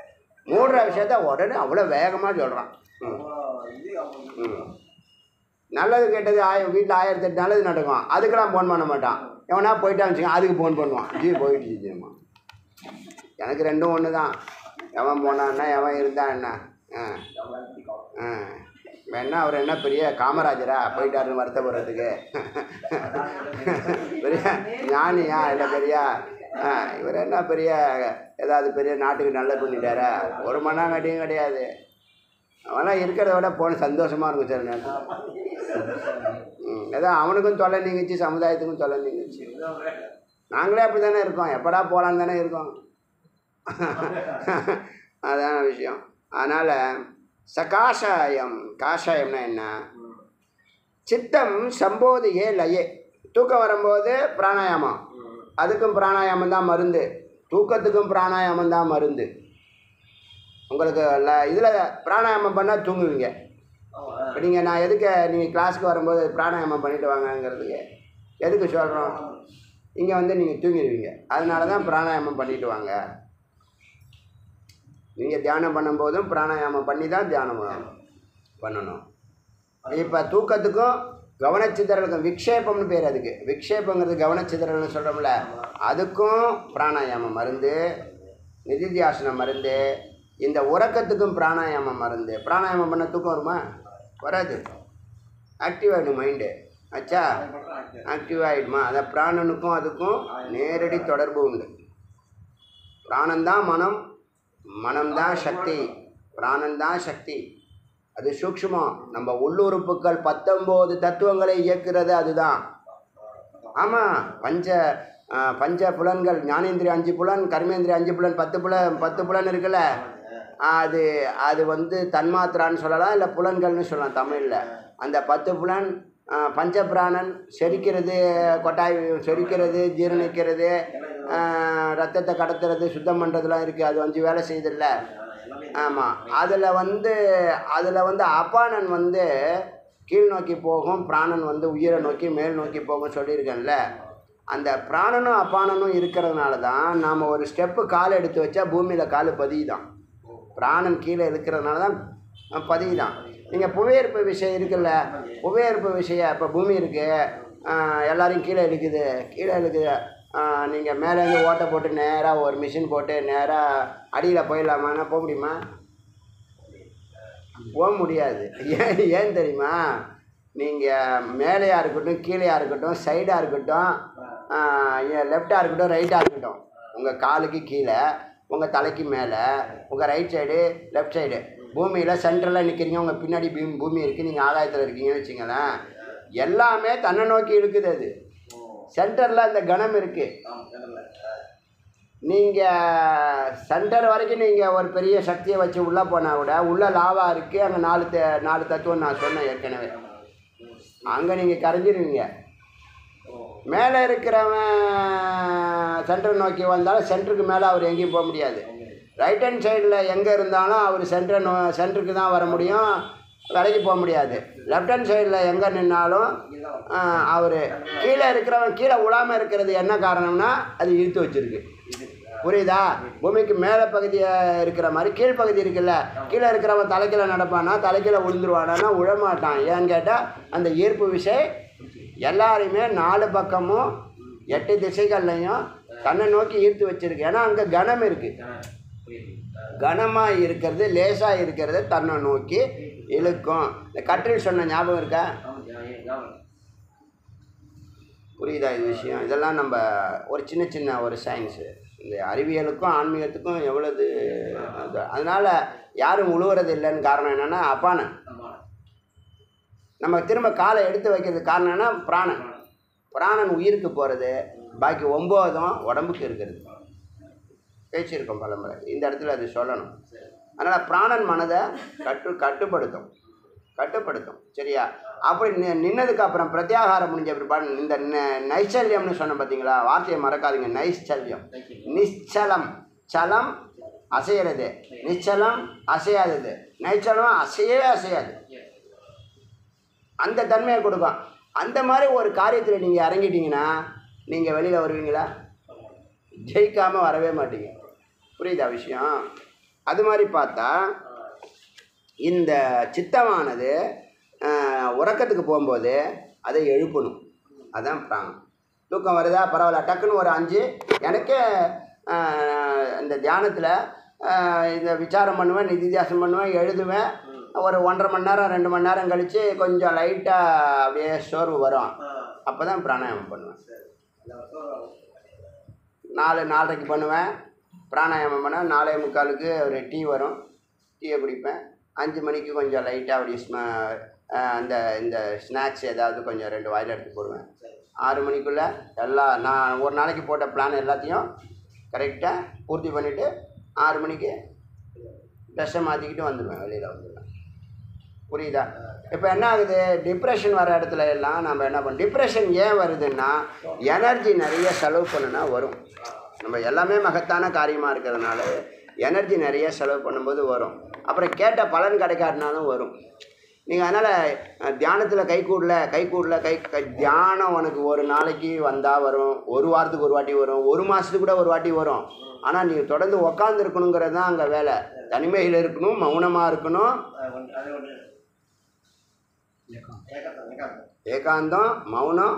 S1: மூடுற விஷயத்த உடனே அவ்வளோ வேகமாக சொல்கிறான் ம் ம் நல்லது கெட்டது ஆய வீட்டில் ஆயிரத்தி எட்டு நல்லது நடக்கும் அதுக்கெல்லாம் ஃபோன் பண்ண மாட்டான் எவனா போயிட்டான்னு வச்சுக்கோங்க அதுக்கு ஃபோன் பண்ணுவான் ஜி போயிடுச்சு ஜிம்மா எனக்கு ரெண்டும் ஒன்று தான் எவன் போனான்னா எவன் இருந்தான் என்ன ஆ ஆ வேணா அவர் என்ன பெரிய காமராஜரா போயிட்டாருன்னு வருத்தப்படுறதுக்கு பெரிய ஞானியா இல்லை பெரிய ஆ இவர் என்ன பெரிய ஏதாவது பெரிய நாட்டுக்கு நல்லது பண்ணிட்டாரா ஒரு மண்ணாங்கட்டியும் கிடையாது அவன்லாம் இருக்கிறத விட போன சந்தோஷமாக இருக்கும் சில நேரத்தில் ம் ஏதோ அவனுக்கும் தொல்லை நீங்கிச்சு சமுதாயத்துக்கும் தொல்லை நீங்கிச்சு நாங்களே அப்படி தானே இருக்கோம் எப்படா போகலான்னு தானே இருக்கோம் அதான விஷயம் அதனால் சகாஷாயம் காஷாயம்னா என்ன சித்தம் சம்போதியே லயே தூக்கம் வரும்போது பிராணாயாமம் அதுக்கும் பிராணாயாமம் தான் மருந்து தூக்கத்துக்கும் பிராணாயாமம் தான் மருந்து உங்களுக்கு ல இதில் பிராணாயாமம் பண்ணால் தூங்குவீங்க இப்போ நீங்கள் நான் எதுக்கு நீங்கள் கிளாஸுக்கு வரும்போது பிராணாயாமம் பண்ணிட்டு வாங்கங்கிறதுக்கு எதுக்கு சொல்கிறோம் இங்கே வந்து நீங்கள் தூங்கிடுவீங்க அதனால தான் பிராணாயாமம் பண்ணிட்டு வாங்க நீங்கள் தியானம் பண்ணும்போதும் பிராணாயாமம் பண்ணி தான் தியானம் பண்ணணும் இப்போ தூக்கத்துக்கும் கவனச்சிதறலுக்கும் விக்ஷேபம்னு பேர் அதுக்கு விக்ஷேபங்கிறது கவனச்சிதறல்னு சொல்கிறோம்ல அதுக்கும் பிராணாயாமம் மருந்து நிதித்தியாசனம் மருந்து இந்த உறக்கத்துக்கும் பிராணாயாமம் மருந்து பிராணாயாமம் பண்ண தூக்கம் வருமா வராது ஆக்டிவ் ஆகிடும் மைண்டு ஆச்சா ஆக்டிவ் ஆகிடுமா அதை பிராணனுக்கும் அதுக்கும் நேரடி தொடர்பு உண்டு பிராணந்தான் மனம் மனம்தான் சக்தி பிராணந்தான் சக்தி அது சூக்ஷ்மம் நம்ம உள்ளுறுப்புகள் பத்தொம்போது தத்துவங்களை இயக்குறது அதுதான் ஆமாம் பஞ்ச ஆ, பஞ்ச புலன்கள் ஞானேந்திரிய அஞ்சு புலன் கர்மேந்திரிய அஞ்சு புலன் பத்து புலன் பத்து புலன் இருக்குல்ல அது அது வந்து தன்மாத்திரான்னு சொல்லலாம் இல்லை புலன்கள்னு சொல்லலாம் தமிழில் அந்த பத்து புலன் ஆ, பஞ்சபிராணன் செரிக்கிறது கொட்டாய் செரிக்கிறது ஜீரணிக்கிறது ஆ, ரத்தத்தை கடத்துறது சுத்தம் பண்ணுறதுலாம் இருக்குது அது அஞ்சு வேலை செய்யுதுல்ல ஆமாம் அதில் வந்து அதில் வந்து அபானன் வந்து கீழ் நோக்கி போகும் பிராணன் வந்து உயிரை நோக்கி மேல் நோக்கி போகும் சொல்லியிருக்கேன்ல அந்த பிராணனும் அபானனும் இருக்கிறதுனால தான் நாம் ஒரு ஸ்டெப்பு கால் எடுத்து வச்சா பூமியில் கால் பதியுதான் பிராணன் கீழே இருக்கிறதுனால தான் அஹ், பதியுதான் நீங்கள் புவியீர்ப்பு விஷயம் இருக்குல்ல புவியீர்ப்பு விஷயம் இப்போ பூமி இருக்குது எல்லாரையும் கீழே இழுக்குது கீழே இழுக்குது நீங்கள் மேலேருந்து ஓட்டை போட்டு நேராக ஒரு மிஷின் போட்டு நேராக அடியில் போயிடலாமான்னா போக முடியுமா போக முடியாது ஏன் ஏன் தெரியுமா நீங்கள் மேலேயா இருக்கட்டும் கீழேயா இருக்கட்டும் சைடாக இருக்கட்டும் லெஃப்டாக இருக்கட்டும் ரைட்டாக இருக்கட்டும் உங்கள் காலுக்கு கீழே உங்கள் தலைக்கு மேலே உங்கள் ரைட் சைடு லெஃப்ட் சைடு பூமியில் சென்ட்ரலில் நிற்கிறீங்க உங்கள் பின்னாடி பூமி பூமி இருக்குது நீங்கள் ஆகாயத்தில் இருக்கீங்கன்னு வச்சுங்களேன் எல்லாமே தன்னை நோக்கி இருக்குது அது சென்டரில் அந்த கணம் இருக்குது நீங்கள் சென்டர் வரைக்கும் நீங்கள் ஒரு பெரிய சக்தியை வச்சு உள்ளே போனால் கூட உள்ளே லாவா இருக்குது அங்கே நாலு த நாலு தத்துவம் நான் சொன்னேன் ஏற்கனவே அங்கே நீங்கள் கரைஞ்சிருவீங்க மேலே இருக்கிறவன் சென்டர் நோக்கி வந்தாலும் சென்டருக்கு மேலே அவர் எங்கேயும் போக முடியாது ரைட் ஹேண்ட் சைடில் எங்கே இருந்தாலும் அவர் சென்டர் நோ சென்டருக்கு தான் வர முடியும் விலைக்கு போக முடியாது லெஃப்ட் ஹேண்ட் சைடில் எங்கே நின்னாலும் அவர் கீழே இருக்கிறவன் கீழே உழாமல் இருக்கிறது என்ன காரணம்னா அது இழுத்து வச்சிருக்கு புரியுதா பூமிக்கு மேலே பகுதியை இருக்கிற மாதிரி கீழ்ப்பகுதி இருக்குல்ல கீழே இருக்கிறவன் தலைக்கீழ நடப்பானா தலைக்கீழ விழுந்துருவானா விழமாட்டான் ஏன்னு கேட்டால் அந்த ஈர்ப்பு விசை எல்லாரையுமே நாலு பக்கமும் எட்டு திசைகள்லையும் தன்னை நோக்கி ஈர்த்து வச்சிருக்கு ஏன்னா அங்கே கனம் இருக்குது கனமாக இருக்கிறது லேசாக இருக்கிறது தன்னை நோக்கி இழுக்கும் இந்த கட்டில் சொன்ன ஞாபகம் இருக்கா புரியுதா இது விஷயம் இதெல்லாம் நம்ம ஒரு சின்ன சின்ன ஒரு சயின்ஸு இந்த அறிவியலுக்கும் ஆன்மீகத்துக்கும் எவ்வளவு அது- அதனால யாரும் உழுவுறது இல்லைன்னு காரணம் என்னென்னா அப்பானன் நம்ம திரும்ப காலை எடுத்து வைக்கிறதுக்கு காரணம் என்ன பிராணன் பிராணன் உயிருக்கு போகிறது பாக்கி ஒம்போதும் உடம்புக்கு இருக்கிறது பேசியிருக்கோம் பலமுறை இந்த இடத்துல அது சொல்லணும் அதனால் பிராணன் மனதை கட்டு கட்டுப்படுத்தும் கட்டுப்படுத்தும் சரியா அப்படி நி- நின்னதுக்கு அப்புறம் பிரத்யாகாரம் முடிஞ்ச பிற்பாடு இந்த ந- நைச்சல்யம்னு சொன்னேன் பார்த்தீங்களா வார்த்தையை மறக்காதீங்க நைச்சல்யம் நிச்சலம் சலம் அசையிறது நிச்சலம் அசையாதது நைச்சலம் அசையவே அசையாது அந்த தன்மையை கொடுக்கும் அந்த மாதிரி ஒரு காரியத்தில் நீங்கள் இறங்கிட்டீங்கன்னா நீங்கள் வெளியில் வருவீங்களா ஜெயிக்காமல் வரவே மாட்டீங்க புரியுதா விஷயம் அது மாதிரி பார்த்தா இந்த சித்தமானது ஆஹ், உறக்கத்துக்கு போகும்போது அதை எழுப்பணும் அதான் பிராணம் தூக்கம் வருதா பரவாயில்ல டக்குன்னு ஒரு அஞ்சு எனக்கு ஆஹ், இந்த தியானத்தில் இந்த விசாரம் பண்ணுவேன் நிதித்தியாசம் பண்ணுவேன் எழுதுவேன் ஒரு ஒன்றரை மணி நேரம் ரெண்டு மணி நேரம் கழித்து கொஞ்சம் லைட்டாக அப்படியே சோர்வு வரும் அப்போ தான் பிராணாயாமம் பண்ணுவேன் நாலு நாலரைக்கு பண்ணுவேன் பிராணாயாமம் பண்ணால் நாலே முக்காலுக்கு ஒரு டீ வரும் டீயை குடிப்பேன் அஞ்சு மணிக்கு கொஞ்சம் லைட்டாக அப்படி ஸ்ம ஆஹ் அந்த இந்த ஸ்நாக்ஸ் ஏதாவது கொஞ்சம் ரெண்டு வாயில் எடுத்து போடுவேன் ஆறு மணிக்குள்ளே எல்லா நான் ஒரு நாளைக்கு போட்ட பிளான் எல்லாத்தையும் கரெக்டாக பூர்த்தி பண்ணிவிட்டு ஆறு மணிக்கு ட்ரெஸ்ஸை மாற்றிக்கிட்டு வந்துடுவேன் வெளியில் வந்துடுவேன் புரியுதா இப்போ என்ன ஆகுது டிப்ரெஷன் வர இடத்துல எல்லாம் நம்ம என்ன பண்ணோம் டிப்ரெஷன் ஏன் வருதுன்னா எனர்ஜி நிறைய செலவு பண்ணுனா வரும் நம்ம எல்லாமே மகத்தான காரியமாக இருக்கிறதுனால எனர்ஜி நிறைய செலவு பண்ணும்போது வரும் அப்புறம் கேட்ட பலன் கிடைக்காட்டினாலும் வரும் நீங்கள் அதனால் தியானத்தில் கை கூடல கை கூடல கை கை தியானம் உனக்கு ஒரு நாளைக்கு வந்தால் வரும் ஒரு வாரத்துக்கு ஒரு வாட்டி வரும் ஒரு மாதத்துக்கு கூட ஒரு வாட்டி வரும் ஆனால் நீங்கள் தொடர்ந்து உக்காந்து இருக்கணுங்கிறது தான் அங்கே வேலை தனிமையில் இருக்கணும் மௌனமாக இருக்கணும் ஏகாந்தம் மௌனம்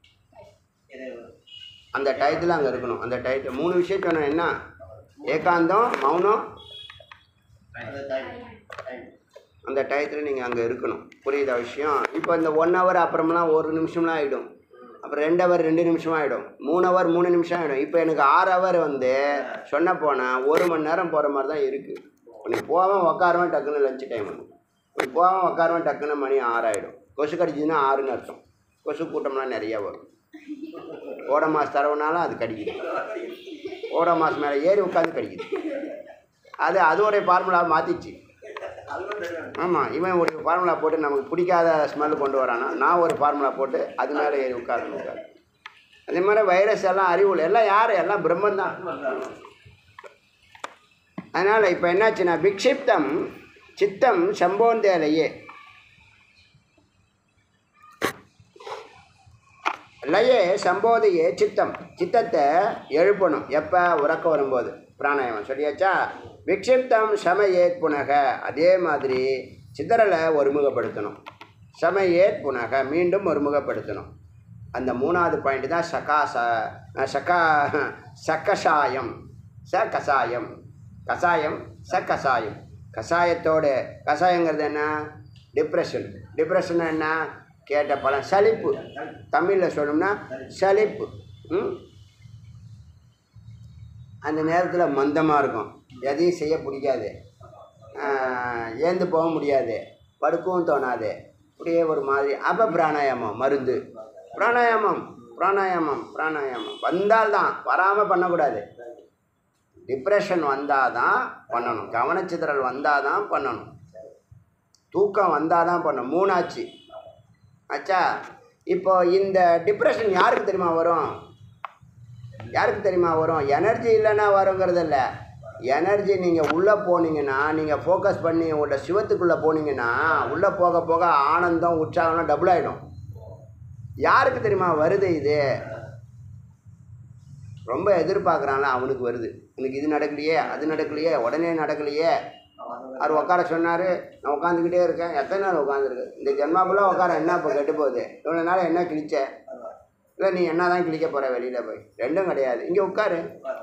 S1: அந்த டயத்தில் அங்கே இருக்கணும் அந்த டயத்தில் மூணு விஷயம் சொன்னேன் என்ன ஏகாந்தம் மௌனம் அந்த டயத்தில் நீங்கள் அங்கே இருக்கணும் புரியுதா விஷயம் இப்போ இந்த ஒன் ஹவர் அப்புறமெல்லாம் ஒரு நிமிஷம்லாம் ஆகிடும் அப்புறம் ரெண்டு ஹவர் ரெண்டு நிமிஷம் ஆகிடும் மூணு ஹவர் மூணு நிமிஷம் ஆகிடும் இப்போ எனக்கு ஆறு ஹவர் வந்து சொன்ன போனால் ஒரு மணி நேரம் போகிற மாதிரி தான் இருக்குது நீ போவேன் உக்காருவேன் டக்குன்னு லஞ்ச் டைம் வந்து நீ போவேன் உக்காருவேன் டக்குன்னு மணி ஆறாயிடும் கொசு கடிச்சதுன்னா ஆறுன்னு அர்த்தம் கொசு கூட்டம்லாம் நிறைய வரும் ஓட மாசு தரவுனாலும் அது கடிக்குது ஓட மாசு மேலே ஏறி உட்காந்து கடிக்குது அது அதோடைய ஃபார்முலா மாற்றிச்சு ஆமாம் இவன் ஒரு ஃபார்முலா போட்டு நமக்கு பிடிக்காத ஸ்மெல் கொண்டு வரானா நான் ஒரு ஃபார்முலா போட்டு அது மேலே ஏறி உட்காரணும் உட்காரு அதே மாதிரி வைரஸ் எல்லாம் அறிவுள்ள எல்லாம் யார் எல்லாம் பிரம்மன் தான் அதனால் இப்போ என்னாச்சுன்னா விக்ஷிப்தம் சித்தம் சம்போந்தேலையே லயே சம்போதையே சித்தம் சித்தத்தை எழுப்பணும் எப்போ உறக்க வரும்போது பிராணாயாமம் சொல்லியாச்சா விக்ஷிப்தம் சமயேத் புனக அதே மாதிரி சித்தரலை ஒருமுகப்படுத்தணும் சமயேத் புனக மீண்டும் ஒருமுகப்படுத்தணும் அந்த மூணாவது பாயிண்ட் தான் சகாச சகா சக்கஷாயம் ச கசாயம் கசாயம் ச கசாயம் கசாயத்தோட கசாயங்கிறது என்ன டிப்ரெஷன் டிப்ரெஷன் என்ன கேட்ட பலன் சலிப்பு தமிழில் சொல்லணும்னா சலிப்பு ம் அந்த நேரத்தில் மந்தமாக இருக்கும் எதையும் செய்ய பிடிக்காது ஆஹ், ஏந்து போக முடியாது படுக்கவும் தோணாது அப்படியே ஒரு மாதிரி அப்போ பிராணாயாமம் மருந்து பிராணாயாமம் பிராணாயாமம் பிராணாயாமம் வந்தால் தான் வராமல் பண்ணக்கூடாது டிப்ரெஷன் வந்தால் தான் பண்ணணும் கவனச்சிதறல் வந்தால் தான் பண்ணணும் தூக்கம் வந்தால் தான் பண்ணணும் மூணாச்சு ஆச்சா இப்போ இந்த டிப்ரெஷன் யாருக்கு தெரியுமா வரும் யாருக்கு தெரியுமா வரும் எனர்ஜி இல்லைன்னா வருங்கிறது இல்லை எனர்ஜி நீங்கள் உள்ளே போனீங்கன்னா நீங்கள் ஃபோக்கஸ் பண்ணி உங்களோட சிவத்துக்குள்ளே போனீங்கன்னா உள்ளே போக போக ஆனந்தம் உற்சாகம்லாம் டபுள் ஆகிடும் யாருக்கு தெரியுமா வருது இது ரொம்ப எதிர்பார்க்குறான்ல அவனுக்கு வருது எனக்கு இது நடக்கலையே அது நடக்கலையே உடனே நடக்கலையே அவர் உட்கார சொன்னார் நான் உட்காந்துக்கிட்டே இருக்கேன் எத்தனை நாள் உட்காந்துருக்கு இந்த ஜென்மாக்குள்ளே உட்கார என்ன இப்போ கெட்டு போகுது இவ்வளோ நாள் என்ன கிழிச்ச இல்லை நீ என்ன தான் கிழிக்க போகிற வெளியில் போய் ரெண்டும் கிடையாது இங்கே உட்காரு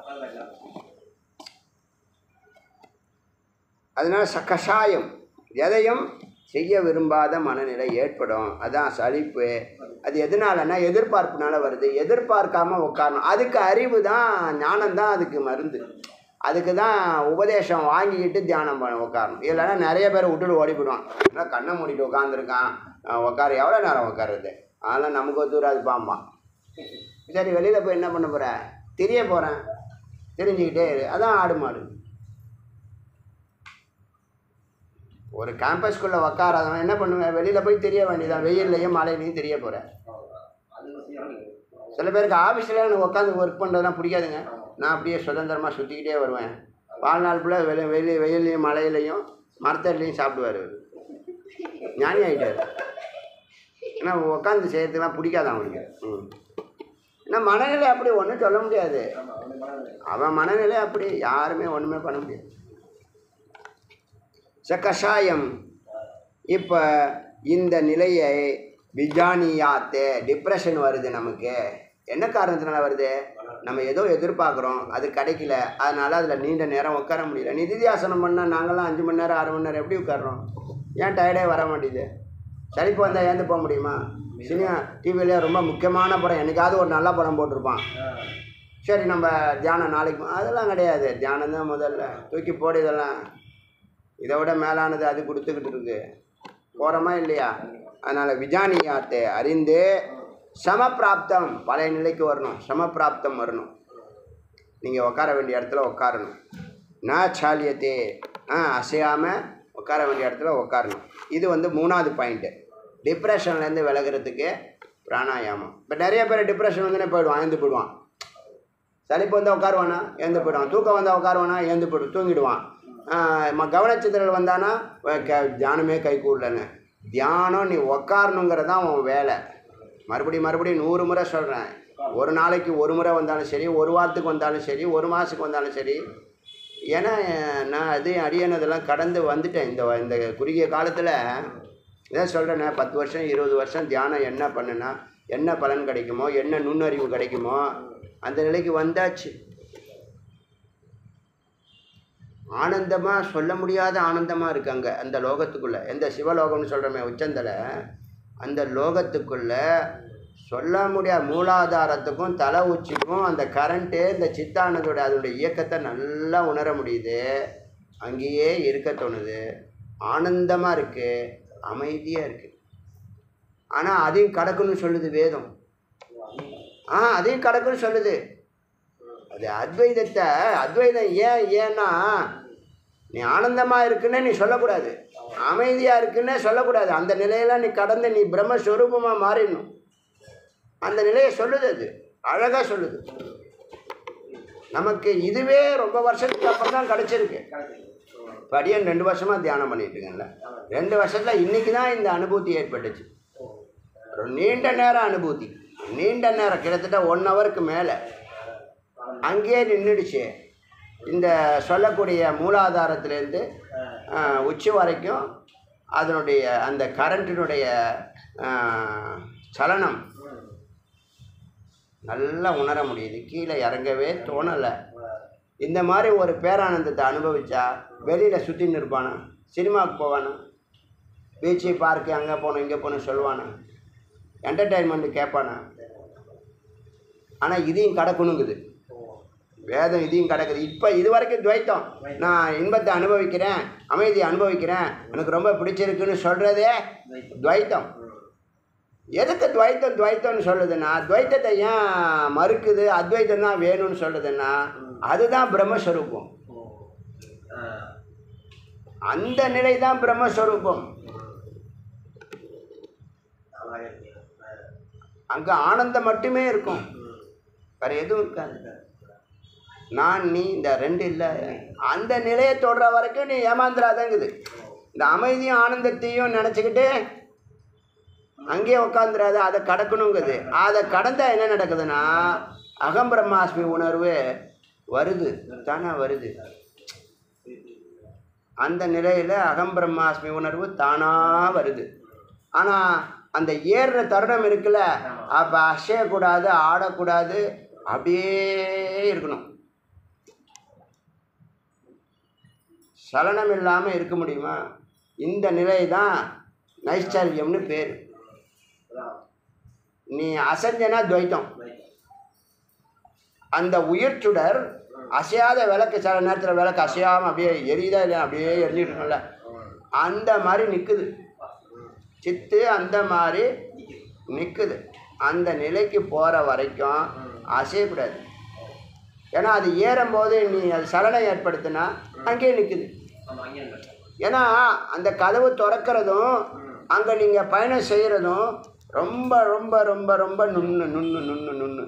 S1: அதனால ச கஷாயம் எதையும் செய்ய விரும்பாத மனநிலை ஏற்படும் அதான் சலிப்பு அது எதனாலன்னா எதிர்பார்ப்புனால வருது எதிர்பார்க்காம உட்காரணும் அதுக்கு அறிவு தான் ஞானம் தான் அதுக்கு மருந்து அதுக்கு தான் உபதேசம் வாங்கிக்கிட்டு தியானம் பண்ண உட்காரணும் இல்லைன்னா நிறைய பேர் விட்டுட்டு ஓடி போயிடுவான் இல்லை கண்ணை மூடிட்டு உட்காந்துருக்கான் உட்காரு எவ்வளோ நேரம் உட்காருது அதெல்லாம் நமக்கு ஒத்துறாது பாம்பான் சரி வெளியில் போய் என்ன பண்ண போகிற தெரிய போகிறேன் தெரிஞ்சுக்கிட்டே இரு அதான் ஆடு மாடு ஒரு கேம்பஸ்குள்ளே உக்காராதவன் என்ன பண்ணுவேன் வெளியில் போய் தெரிய வேண்டியதான் வெயில்லையும் மழையிலையும் தெரிய போகிறேன் சில பேருக்கு ஆஃபீஸில் எனக்கு உட்காந்து ஒர்க் பண்ணுறதுலாம் பிடிக்காதுங்க நான் அப்படியே சுதந்திரமாக சுற்றிக்கிட்டே வருவேன் வாழ்நாள் ஃபுல்லாக வெளி வெளி வெயிலையும் மழையிலையும் மரத்தடிலையும் சாப்பிடுவார் அவர் ஞானி ஆகிட்டார் ஏன்னா உட்காந்து செய்கிறதுலாம் பிடிக்காது அவனுக்கு ம் ஏன்னா மனநிலை அப்படி ஒன்றும் சொல்ல முடியாது அவன் மனநிலை அப்படி யாருமே ஒன்றுமே பண்ண முடியாது ச கஷாயம் இப்போ இந்த நிலையை விஜானியாத்தே டிப்ரெஷன் வருது நமக்கு என்ன காரணத்தினால வருது நம்ம ஏதோ எதிர்பார்க்குறோம் அது கிடைக்கல அதனால் அதில் நீண்ட நேரம் உட்கார முடியல நிதித்தியாசனம் பண்ணால் நாங்களாம் அஞ்சு மணி நேரம் ஆறு மணி நேரம் எப்படி உட்கார்றோம் ஏன் டயர்டே வர மாட்டேங்குது சளிப்பு வந்தால் ஏந்து போக முடியுமா சினிமா டிவியில் ரொம்ப முக்கியமான படம் என்னைக்காவது ஒரு நல்ல படம் போட்டிருப்பான் சரி நம்ம தியானம் நாளைக்கு போ- அதெல்லாம் கிடையாது தியானம் தான் முதல்ல தூக்கி போடு இதெல்லாம் இதை விட மேலானது அது கொடுத்துக்கிட்டு இருக்கு போகிறோமா இல்லையா அதனால் விஜானியாத்தை அறிந்து சமப்பிராப்தம் பழைய நிலைக்கு வரணும் சமப்பிராப்தம் வரணும் நீங்கள் உட்கார வேண்டிய இடத்துல உட்காரணும் நான் சாலியத்தே ஆ அசையாமல் உட்கார வேண்டிய இடத்துல உட்காரணும் இது வந்து மூணாவது பாயிண்ட்டு டிப்ரெஷன்லேருந்து விலகிறதுக்கு பிராணாயாமம் இப்போ நிறைய பேர் டிப்ரெஷன் வந்தோடனே போயிடுவான் எழுந்து போயிடுவான் சளிப்பு வந்தால் உட்காருவானா எழுந்து போயிடுவான் தூக்கம் வந்தால் உட்காருவானா எழுந்து போய்டு தூங்கிடுவான் ஆஹ் ம- கவனச்சிதறல் வந்தானா வ- க தியானமே கை கூடலன்னு தியானம் நீ உக்காரணுங்கிறது தான் உன் வேலை மறுபடியும் மறுபடியும் நூறு முறை சொல்கிறேன் ஒரு நாளைக்கு ஒரு முறை வந்தாலும் சரி ஒரு வாரத்துக்கு வந்தாலும் சரி ஒரு மாதத்துக்கு வந்தாலும் சரி ஏன்னா நான் அது அடியானதெல்லாம் கடந்து வந்துட்டேன் இந்த வ- இந்த குறுகிய காலத்தில் இதான் சொல்கிறேனே பத்து வருஷம் இருபது வருஷம் தியானம் என்ன பண்ணுனா என்ன பலன் கிடைக்குமோ என்ன நுண்ணறிவு கிடைக்குமோ அந்த நிலைக்கு வந்தாச்சு ஆனந்தமாக சொல்ல முடியாத ஆனந்தமாக இருக்காங்க அந்த லோகத்துக்குள்ளே எந்த சிவலோகம்னு சொல்கிறோமே உச்சந்தலை அந்த லோகத்துக்குள்ளே சொல்ல முடியாத மூலாதாரத்துக்கும் தலை உச்சிக்கும் அந்த கரண்ட்டு இந்த சித்தானதோட அதோட இயக்கத்தை நல்லா உணர முடியுது அங்கேயே இருக்க தோணுது ஆனந்தமாக இருக்குது அமைதியாக இருக்குது ஆனால் அதையும் கடக்குன்னு சொல்லுது வேதம் ஆ அதையும் கடக்குன்னு சொல்லுது அது அத்வைதத்தை அத்வைதம் ஏன் ஏன்னா நீ ஆனந்தமாக இருக்குன்னு நீ சொல்லக்கூடாது அமைதியாக இருக்குன்னே சொல்லக்கூடாது அந்த நிலையெல்லாம் நீ கடந்து நீ பிரம்மஸ்வரூபமாக மாறிடணும் அந்த நிலையை சொல்லுது அது அழகாக சொல்லுது நமக்கு இதுவே ரொம்ப வருஷத்துக்கு அப்புறம் தான் கிடச்சிருக்கு இப்போ அடியன் ரெண்டு வருஷமாக தியானம் பண்ணிட்டு இருக்கேன்ல ரெண்டு வருஷத்தில் இன்றைக்கி தான் இந்த அனுபூதி ஏற்பட்டுச்சு ஒரு நீண்ட நேரம் அனுபூதி நீண்ட நேரம் கிட்டத்தட்ட ஒன் ஹவருக்கு மேலே அங்கேயே நின்றுடுச்சு இந்த சொல்லக்கூடிய மூலாதாரத்திலேருந்து ஆஹ், உச்சி வரைக்கும் அதனுடைய அந்த கரண்ட்டினுடைய ஆஹ், சலனம் நல்லா உணர முடியுது கீழே இறங்கவே தோணலை இந்த மாதிரி ஒரு பேரானந்தத்தை அனுபவிச்சா வெளியில் சுற்றின்னு இருப்பானா சினிமாவுக்கு போவானா பீச்சு பார்க்கு அங்கே போகணும் இங்கே போகணும் சொல்லுவானா என்டர்டெயின்மெண்ட்டு கேட்பானா ஆனால் இதையும் கடக்கணுங்குது வேதம் இதையும் கிடக்குது இப்போ இது வரைக்கும் துவைத்தம் நான் இன்பத்தை அனுபவிக்கிறேன் அமைதியை அனுபவிக்கிறேன் எனக்கு ரொம்ப பிடிச்சிருக்குன்னு சொல்கிறதே துவைத்தம் எதுக்கு துவைத்தம் துவைத்தம்னு சொல்லுதுன்னா துவைத்தத்தை ஏன் மறுக்குது அத்வைத்தம் தான் வேணும்னு சொல்லுதுன்னா அதுதான் பிரம்மஸ்வரூபம் அந்த நிலை தான் பிரம்மஸ்வரூபம் அங்கே ஆனந்தம் மட்டுமே இருக்கும் வேறு எதுவும் இருக்காது நான் நீ இந்த ரெண்டு இல்லை அந்த நிலையை தொடுற வரைக்கும் நீ ஏமாந்துடாதங்குது இந்த அமைதியும் ஆனந்தத்தையும் நினச்சிக்கிட்டு அங்கேயே உட்காந்துடாத அதை கடக்கணுங்குது அதை கடந்தா என்ன நடக்குதுன்னா அகம் பிரம்மாஸ்மி உணர்வு வருது தானே வருது அந்த நிலையில் அகம் பிரம்மாஸ்மி உணர்வு தானாக வருது ஆனால் அந்த ஏறுற தருணம் இருக்குல்ல அப்போ அசையக்கூடாது ஆடக்கூடாது அப்படியே இருக்கணும் சலனம் இல்லாமல் இருக்க முடியுமா இந்த நிலை தான் நைஷ்சல்யம்னு பேர் நீ அசஞ்சனா துவைத்தம் அந்த உயிர் சுடர் அசையாத விளக்கு சில நேரத்தில் விளக்கு அசையாமல் அப்படியே எரியுதா இல்லையா அப்படியே எரிஞ்சிட்டு இருக்கும்ல அந்த மாதிரி நிற்குது சித்து அந்த மாதிரி நிற்குது அந்த நிலைக்கு போகிற வரைக்கும் அசையக்கூடாது ஏன்னா அது ஏறும்போது நீ அது சலனம் ஏற்படுத்தினா அங்கேயே நிற்குது ஏன்னா அந்த கதவு திறக்கிறதும் அங்கே நீங்கள் பயணம் செய்கிறதும் ரொம்ப ரொம்ப ரொம்ப ரொம்ப நுண்ணு நுண்ணு நுண்ணு நுண்ணு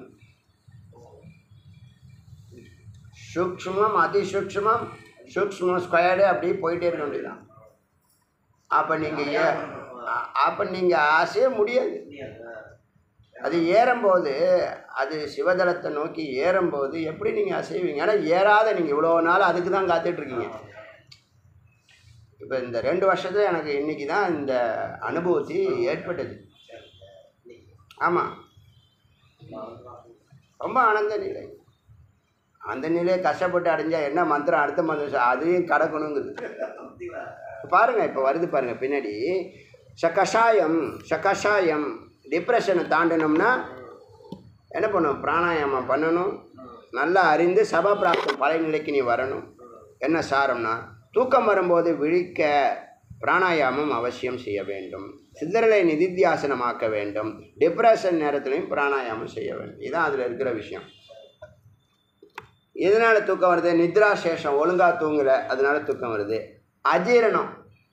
S1: சூக்ஷ்மம் அதிசூக்ஷ்மம் சூக்ஷ்மம் ஸ்கொயர்டு அப்படியே போயிட்டே இருக்க வேண்டியதுதான் அப்போ நீங்கள் ஏ அப்போ நீங்கள் ஆசையே முடியாது அது ஏறும்போது அது சிவதலத்தை நோக்கி ஏறும்போது எப்படி நீங்கள் அசைவீங்க ஏன்னா ஏறாத நீங்கள் இவ்வளோ நாள் அதுக்கு தான் காத்துட்ருக்கீங்க இப்போ இந்த ரெண்டு வருஷத்துல எனக்கு இன்னைக்கு தான் இந்த அனுபவத்தி ஏற்பட்டது ஆமாம் ரொம்ப ஆனந்த நிலை அந்த நிலையை கஷ்டப்பட்டு அடைஞ்சா என்ன மந்திரம் அடுத்த மந்திரம் அதையும் கடக்கணுங்குது பாருங்க இப்போ வருது பாருங்க பின்னாடி சகஷாயம் சகஷாயம் டிப்ரெஷனை தாண்டணும்னா என்ன பண்ணணும் பிராணாயாமம் பண்ணணும் நல்லா அறிந்து சபபிராப்தம் பழைய நிலைக்கு நீ வரணும் என்ன சாரம்னா தூக்கம் வரும்போது விழிக்க பிராணாயாமம் அவசியம் செய்ய வேண்டும் சித்தரலை நிதித்தியாசனமாக்க வேண்டும் டிப்ரெஷன் நேரத்துலையும் பிராணாயாமம் செய்ய வேண்டும் இதுதான் அதில் இருக்கிற விஷயம் எதனால் தூக்கம் வருது நித்ரா சேஷம் ஒழுங்காக தூங்கலை அதனால தூக்கம் வருது அஜீரணம்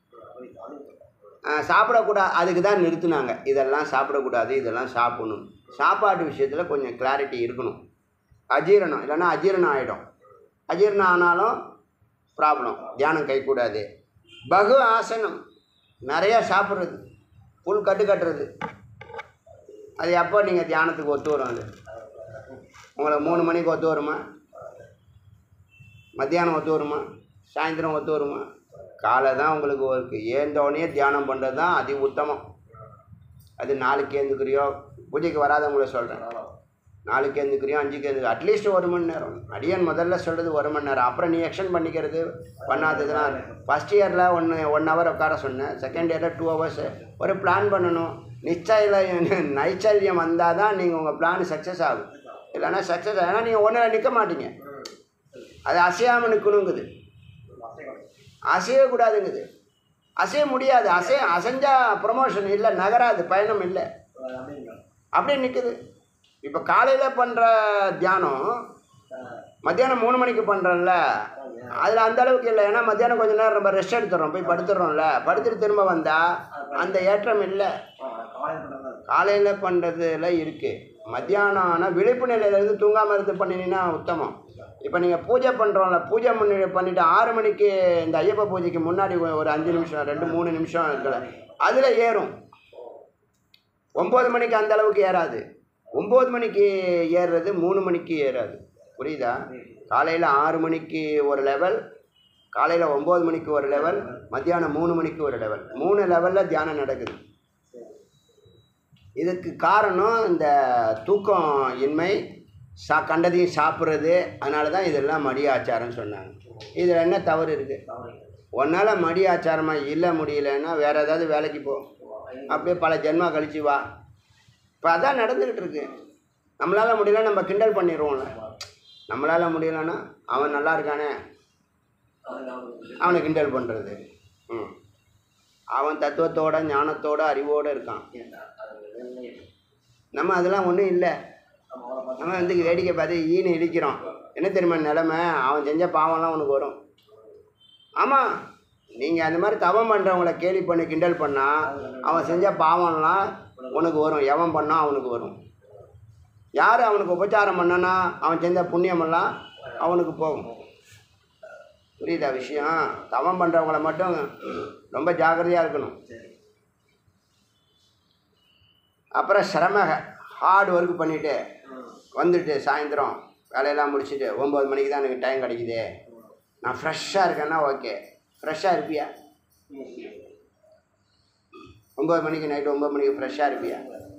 S1: ஆஹ் சாப்பிடக்கூடாது அதுக்கு தான் நிறுத்துனாங்க இதெல்லாம் சாப்பிடக்கூடாது இதெல்லாம் சாப்பிடணும் சாப்பாட்டு விஷயத்தில் கொஞ்சம் கிளாரிட்டி இருக்கணும் அஜீரணம் இல்லைன்னா அஜீரணம் ஆகிடும் அஜீரணம் ஆனாலும் ப்ராப்ளம் தியானம் கைக்கூடாது பகு ஆசனம் நிறையா சாப்பிட்றது புல் கட்டு கட்டுறது அது எப்போ நீங்கள் தியானத்துக்கு ஒத்து வரும் அது உங்களுக்கு மூணு மணிக்கு ஒத்து வருமா மத்தியானம் ஒத்து வருமா சாயந்தரம் ஒத்து வருமா காலை தான் உங்களுக்கு ஒர்க்கு ஏந்தோடனே தியானம் பண்ணுறது தான் அதி உத்தமம் அது நாளைக்கு ஏந்துக்கிறியோ பூஜைக்கு வராதவங்கள சொல்கிறேன் நாளைக்கு ஏந்துக்கிறியோ அஞ்சுக்கு ஏந்து அட்லீஸ்ட் ஒரு மணி நேரம் அடியன் முதல்ல சொல்கிறது ஒரு மணி நேரம் அப்புறம் நீ எக்ஸ்டெண்ட் பண்ணிக்கிறது பண்ணாததுலாம் ஃபஸ்ட் இயரில் ஒன்று ஒன் ஹவர் உட்கார சொன்னேன் செகண்ட் இயரில் டூ ஹவர்ஸ் ஒரு பிளான் பண்ணணும் நிச்சயம் நைச்சல்யம் வந்தால் தான் நீங்கள் உங்கள் பிளான் சக்ஸஸ் ஆகும் இல்லைன்னா சக்ஸஸ் ஏன்னா நீங்கள் ஒன்றில் நிற்க மாட்டீங்க அது அசையாமல் நிற்கணுங்குது அசையக்கூடாதுங்குது அசைய முடியாது அசைய அசைஞ்சா ப்ரொமோஷன் இல்லை நகராது பயணம் இல்லை அப்படியே நிற்குது இப்போ காலையில் பண்ணுற தியானம் மத்தியானம் மூணு மணிக்கு பண்ணுறோம்ல அதில் அந்த அளவுக்கு இல்லை ஏன்னா மத்தியானம் கொஞ்ச நேரம் நம்ம ரெஸ்ட் எடுத்துடுறோம் போய் படுத்துடுறோம்ல படுத்துட்டு திரும்ப வந்தால் அந்த ஏற்றம் இல்லை காலையில் பண்ணுறதுல இருக்குது மத்தியானம் ஆனால் விழிப்பு நிலையிலேருந்து தூங்காமல் இருந்து பண்ணினீங்கன்னா உத்தமம் இப்போ நீங்கள் பூஜை பண்ணுறோம்ல பூஜை பண்ணி பண்ணிவிட்டு ஆறு மணிக்கு இந்த ஐயப்ப பூஜைக்கு முன்னாடி ஒ- ஒரு அஞ்சு நிமிஷம் ரெண்டு மூணு நிமிஷம் இருக்குல்ல அதில் ஏறும் ஒம்பது மணிக்கு அந்த அளவுக்கு ஏறாது ஒம்பது மணிக்கு ஏறுறது மூணு மணிக்கு ஏறாது புரியுதா காலையில் ஆறு மணிக்கு ஒரு லெவல் காலையில் ஒம்பது மணிக்கு ஒரு லெவல் மத்தியானம் மூணு மணிக்கு ஒரு லெவல் மூணு லெவலில் தியானம் நடக்குது இதுக்கு காரணம் இந்த தூக்கம் இன்மை சா கண்டதையும் சாப்பிட்றது அதனால தான் இதெல்லாம் மடி ஆச்சாரம்னு சொன்னாங்க இதில் என்ன தவறு இருக்குது உன்னால் மடி ஆச்சாரமாக இல்லை முடியலன்னா வேறு ஏதாவது வேலைக்கு போ அப்படியே பல ஜென்மா கழிச்சு வா இப்போ அதான் நடந்துக்கிட்டு இருக்கு நம்மளால் முடியல நம்ம கிண்டல் பண்ணிடுவோம்ல நம்மளால் முடியலன்னா அவன் நல்லா இருக்கானே அவனை கிண்டல் பண்ணுறது ம் அவன் தத்துவத்தோட ஞானத்தோட அறிவோடு இருக்கான் நம்ம அதெல்லாம் ஒன்றும் இல்லை நம்ம வந்து வேடிக்கை பார்த்து ஈன்னு இடிக்கிறோம் என்ன தெரியுமா நிலமை அவன் செஞ்ச பாவம்லாம் உனக்கு வரும் ஆமாம் நீங்கள் அந்த மாதிரி தவம் பண்ணுறவங்கள கேலி பண்ணி கிண்டல் பண்ணால் அவன் செஞ்ச பாவம்லாம் உனக்கு வரும் எவன் பண்ணா அவனுக்கு வரும் யார் அவனுக்கு உபச்சாரம் பண்ணனா அவன் செஞ்ச புண்ணியமெல்லாம் அவனுக்கு போகும் புரியுதா விஷயம் தவம் பண்ணுறவங்கள மட்டும் ரொம்ப ஜாக்கிரதையாக இருக்கணும் அப்புறம் சிரம ஹார்ட் ஒர்க் பண்ணிவிட்டு வந்துட்டு சாயந்தரம் வேலையெல்லாம் முடிச்சுட்டு ஒம்பது மணிக்கு தான் எனக்கு டைம் கிடைக்குது நான் ஃப்ரெஷ்ஷாக இருக்கேன்னா ஓகே ஃப்ரெஷ்ஷாக இருப்பியா ஒம்பது மணிக்கு நைட்டு ஒம்பது மணிக்கு ஃப்ரெஷ்ஷாக இருப்பியா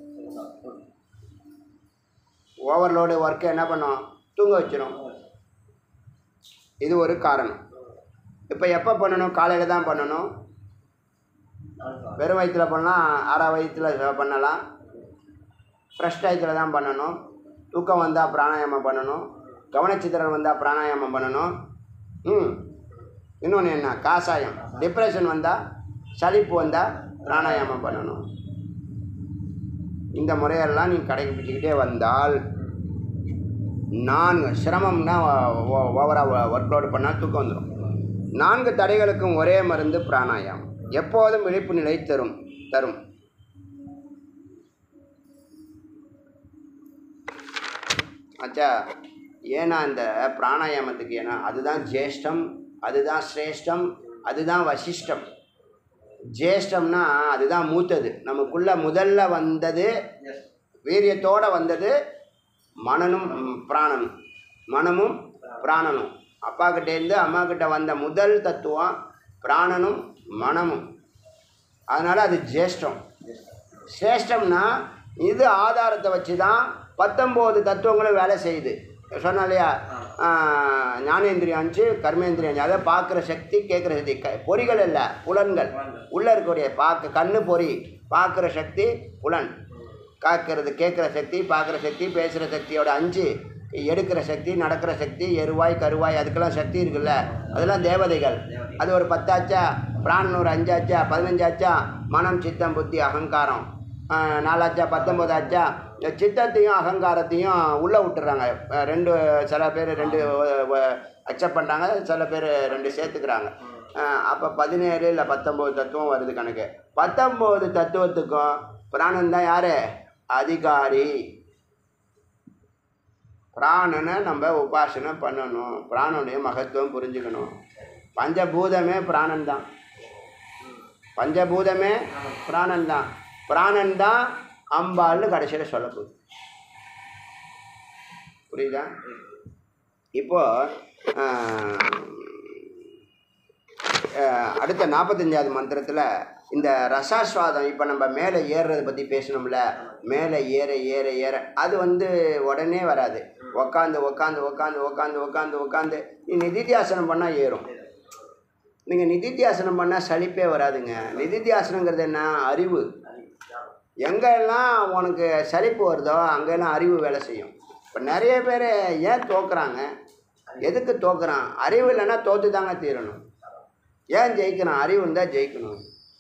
S1: ஓவர்லோடு ஒர்க்கு என்ன பண்ணோம் தூங்க வச்சிரும் இது ஒரு காரணம் இப்போ எப்போ பண்ணணும் காலையில் தான் பண்ணணும் வெறும் வயிற்றில் பண்ணலாம் அரை வயிற்றில் பண்ணலாம் ஃப்ரெஷ் டயத்தில் தான் பண்ணணும் தூக்கம் வந்தால் பிராணாயாமம் பண்ணணும் கவனச்சித்திரன் வந்தால் பிராணாயாமம் பண்ணணும் ம் இன்னொன்று என்ன காசாயம் டிப்ரெஷன் வந்தால் சலிப்பு வந்தால் பிராணாயாமம் பண்ணணும் இந்த முறையெல்லாம் நீ கடைபிடிச்சிக்கிட்டே வந்தால் நான்கு சிரமம்னா ஓவராக ஒர்க் லோடு பண்ணால் தூக்கம் வந்துடும் நான்கு தடைகளுக்கும் ஒரே மருந்து பிராணாயாமம் எப்போதும் விழிப்பு நிலை தரும் தரும் ஆச்சா ஏன்னா இந்த பிராணாயாமத்துக்கு ஏன்னா அதுதான் ஜேஷ்டம் அதுதான் சிரேஷ்டம் அதுதான் வசிஷ்டம் ஜேஷ்டம்னா அதுதான் மூத்தது நமக்குள்ள முதல்ல வந்தது வீரியத்தோட வந்தது மனனும் ம், பிராணனும் மனமும் பிராணனும் அப்பா கிட்டேருந்து அம்மா கிட்ட வந்த முதல் தத்துவம் பிராணனும் மனமும் அதனால் அது ஜேஷ்டம் சிரேஷ்டம்னா இது ஆதாரத்தை வச்சு தான் பத்தொம்போது தத்துவங்களும் வேலை செய்யுது சொன்னேன் இல்லையா ஆஹ், ஞானேந்திரியம் அஞ்சு கர்மேந்திரியம் அஞ்சு அதை பார்க்குற சக்தி கேட்குற சக்தி க பொறிகள் இல்லை புலன்கள் உள்ளே இருக்கக்கூடிய பார்க்க கண்ணு பொறி பார்க்குற சக்தி புலன் காக்கிறது கேட்குற சக்தி பார்க்குற சக்தி பேசுகிற சக்தியோட அஞ்சு எடுக்கிற சக்தி நடக்கிற சக்தி எருவாய் கருவாய் அதுக்கெல்லாம் சக்தி இருக்குல்ல அதெல்லாம் தேவதைகள் அது ஒரு பத்தாச்சா பிராணன் ஒரு அஞ்சாச்சா பதினஞ்சாச்சா மனம் சித்தம் புத்தி அகங்காரம் ஆஹ் நாலாச்சா பத்தொம்போதாச்சா இந்த சித்தத்தையும் அகங்காரத்தையும் உள்ளே விட்டுறாங்க அஹ் ரெண்டு சில பேர் ரெண்டு அக்செப்ட் பண்ணுறாங்க சில பேர் ரெண்டு சேர்த்துக்கிறாங்க அப்போ பதினேழு இல்லை பத்தொம்போது தத்துவம் வருது கணக்கு பத்தொம்போது தத்துவத்துக்கும் பிராணன் தான் யார் அதிகாரி பிராணனை நம்ம உபாசனை பண்ணணும் பிராணனுடைய மகத்துவம் புரிஞ்சுக்கணும் பஞ்சபூதமே பிராணன் தான் பஞ்சபூதமே பிராணன் தான் பிராணன் தான் அம்பாள்னு கடைசியில் சொல்ல போகுது புரியுதா இப்போ ஆஹ், ஆஹ், அடுத்த நாற்பத்தஞ்சாவது மந்திரத்தில் இந்த ரசாஸ்வாதம் இப்போ நம்ம மேலே ஏறுறதை பற்றி பேசணும்ல மேலே ஏற ஏற ஏற அது வந்து உடனே வராது உக்காந்து உக்காந்து உக்காந்து உக்காந்து உக்காந்து உக்காந்து நீ நிதித்தியாசனம் பண்ணால் ஏறும் நீங்கள் நிதித்தியாசனம் பண்ணால் சலிப்பே வராதுங்க நிதித்தியாசனங்கிறது என்ன அறிவு எங்கெல்லாம் உனக்கு சலிப்பு வருதோ அங்கெல்லாம் அறிவு வேலை செய்யும் இப்போ நிறைய பேர் ஏன் தோக்குறாங்க எதுக்கு தோக்குறான் அறிவு இல்லைன்னா தோற்று தாங்க தீரணும் ஏன் ஜெயிக்கிறான் அறிவு இருந்தால் ஜெயிக்கணும்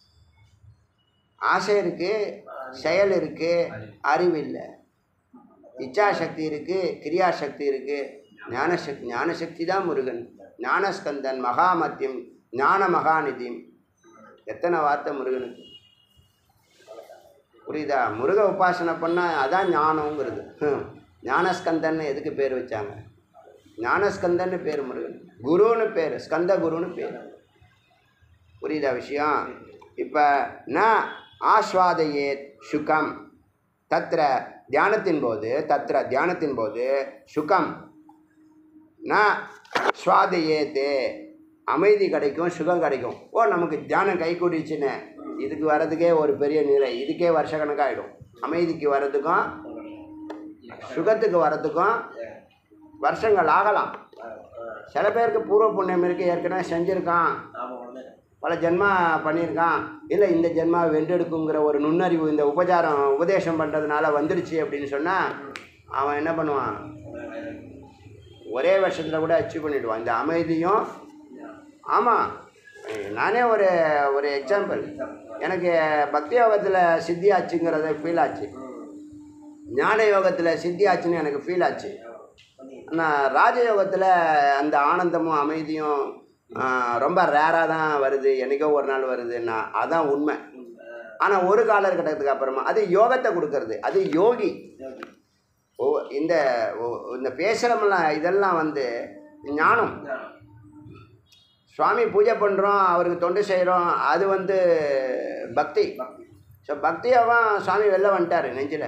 S1: ஆசை இருக்குது செயல் இருக்குது அறிவு இல்லை இச்சாசக்தி இருக்குது கிரியாசக்தி இருக்குது ஞானசக்தி ஞானசக்தி தான் முருகன் ஞானஸ்கந்தன் மகாமத்தியம் ஞான மகாநிதியம் எத்தனை வார்த்தை முருகனுக்கு புரியுதா முருக உபாசனை பண்ணால் அதான் ஞானங்கிறது ஹம். ஞானஸ்கந்தன்னு எதுக்கு பேர் வச்சாங்க ஞானஸ்கந்தன்னு பேர் முருகன் குருன்னு பேர் ஸ்கந்த குருன்னு பேர் புரியுதா விஷயம் இப்போ ந ஆஸ்வாதையே சுகம் தத்ர தியானத்தின் போது தத்ர தியானத்தின் போது சுகம் ந சுவாதையேத்தே அமைதி கிடைக்கும் சுகம் கிடைக்கும் ஓ நமக்கு தியானம் கை கூடிச்சுன்னு இதுக்கு வர்றதுக்கே ஒரு பெரிய நிலை இதுக்கே வருஷக்கணக்காகிடும் அமைதிக்கு வர்றதுக்கும் சுகத்துக்கு வர்றதுக்கும் வருஷங்கள் ஆகலாம் சில பேருக்கு பூர்வ புண்ணியம் இருக்குது ஏற்கனவே செஞ்சுருக்கான் பல ஜென்மா பண்ணியிருக்கான் இல்லை இந்த ஜென்மா வென்றெடுக்குங்கிற ஒரு நுண்ணறிவு இந்த உபச்சாரம் உபதேசம் பண்ணுறதுனால வந்துடுச்சு அப்படின்னு சொன்னால் அவன் என்ன பண்ணுவான் ஒரே வருஷத்தில் கூட அச்சீவ் பண்ணிடுவான் இந்த அமைதியும் ஆமாம் நானே ஒரு ஒரு எக்ஸாம்பிள் எனக்கு பக்தி யோகத்தில் சித்தி ஆச்சுங்கிறத ஃபீல் ஆச்சு ஞான யோகத்தில் சித்தி ஆச்சுன்னு எனக்கு ஃபீல் ஆச்சு ஆனால் ராஜயோகத்தில் அந்த ஆனந்தமும் அமைதியும் ஆ, ரொம்ப ரேராக தான் வருது என்னைக்கோ ஒரு நாள் வருதுன்னா அதான் உண்மை ஆனால் ஒரு காலகட்டத்துக்கு அப்புறமா அது யோகத்தை கொடுக்கறது அது யோகி ஓ இந்த ஓ- இந்த பேசுகிறமெல்லாம் இதெல்லாம் வந்து ஞானம் சுவாமி பூஜை பண்ணுறோம் அவருக்கு தொண்டு செய்கிறோம் அது வந்து பக்தி ஸோ பக்தியாவும் சுவாமி வெளில வந்துட்டார் நெஞ்சில்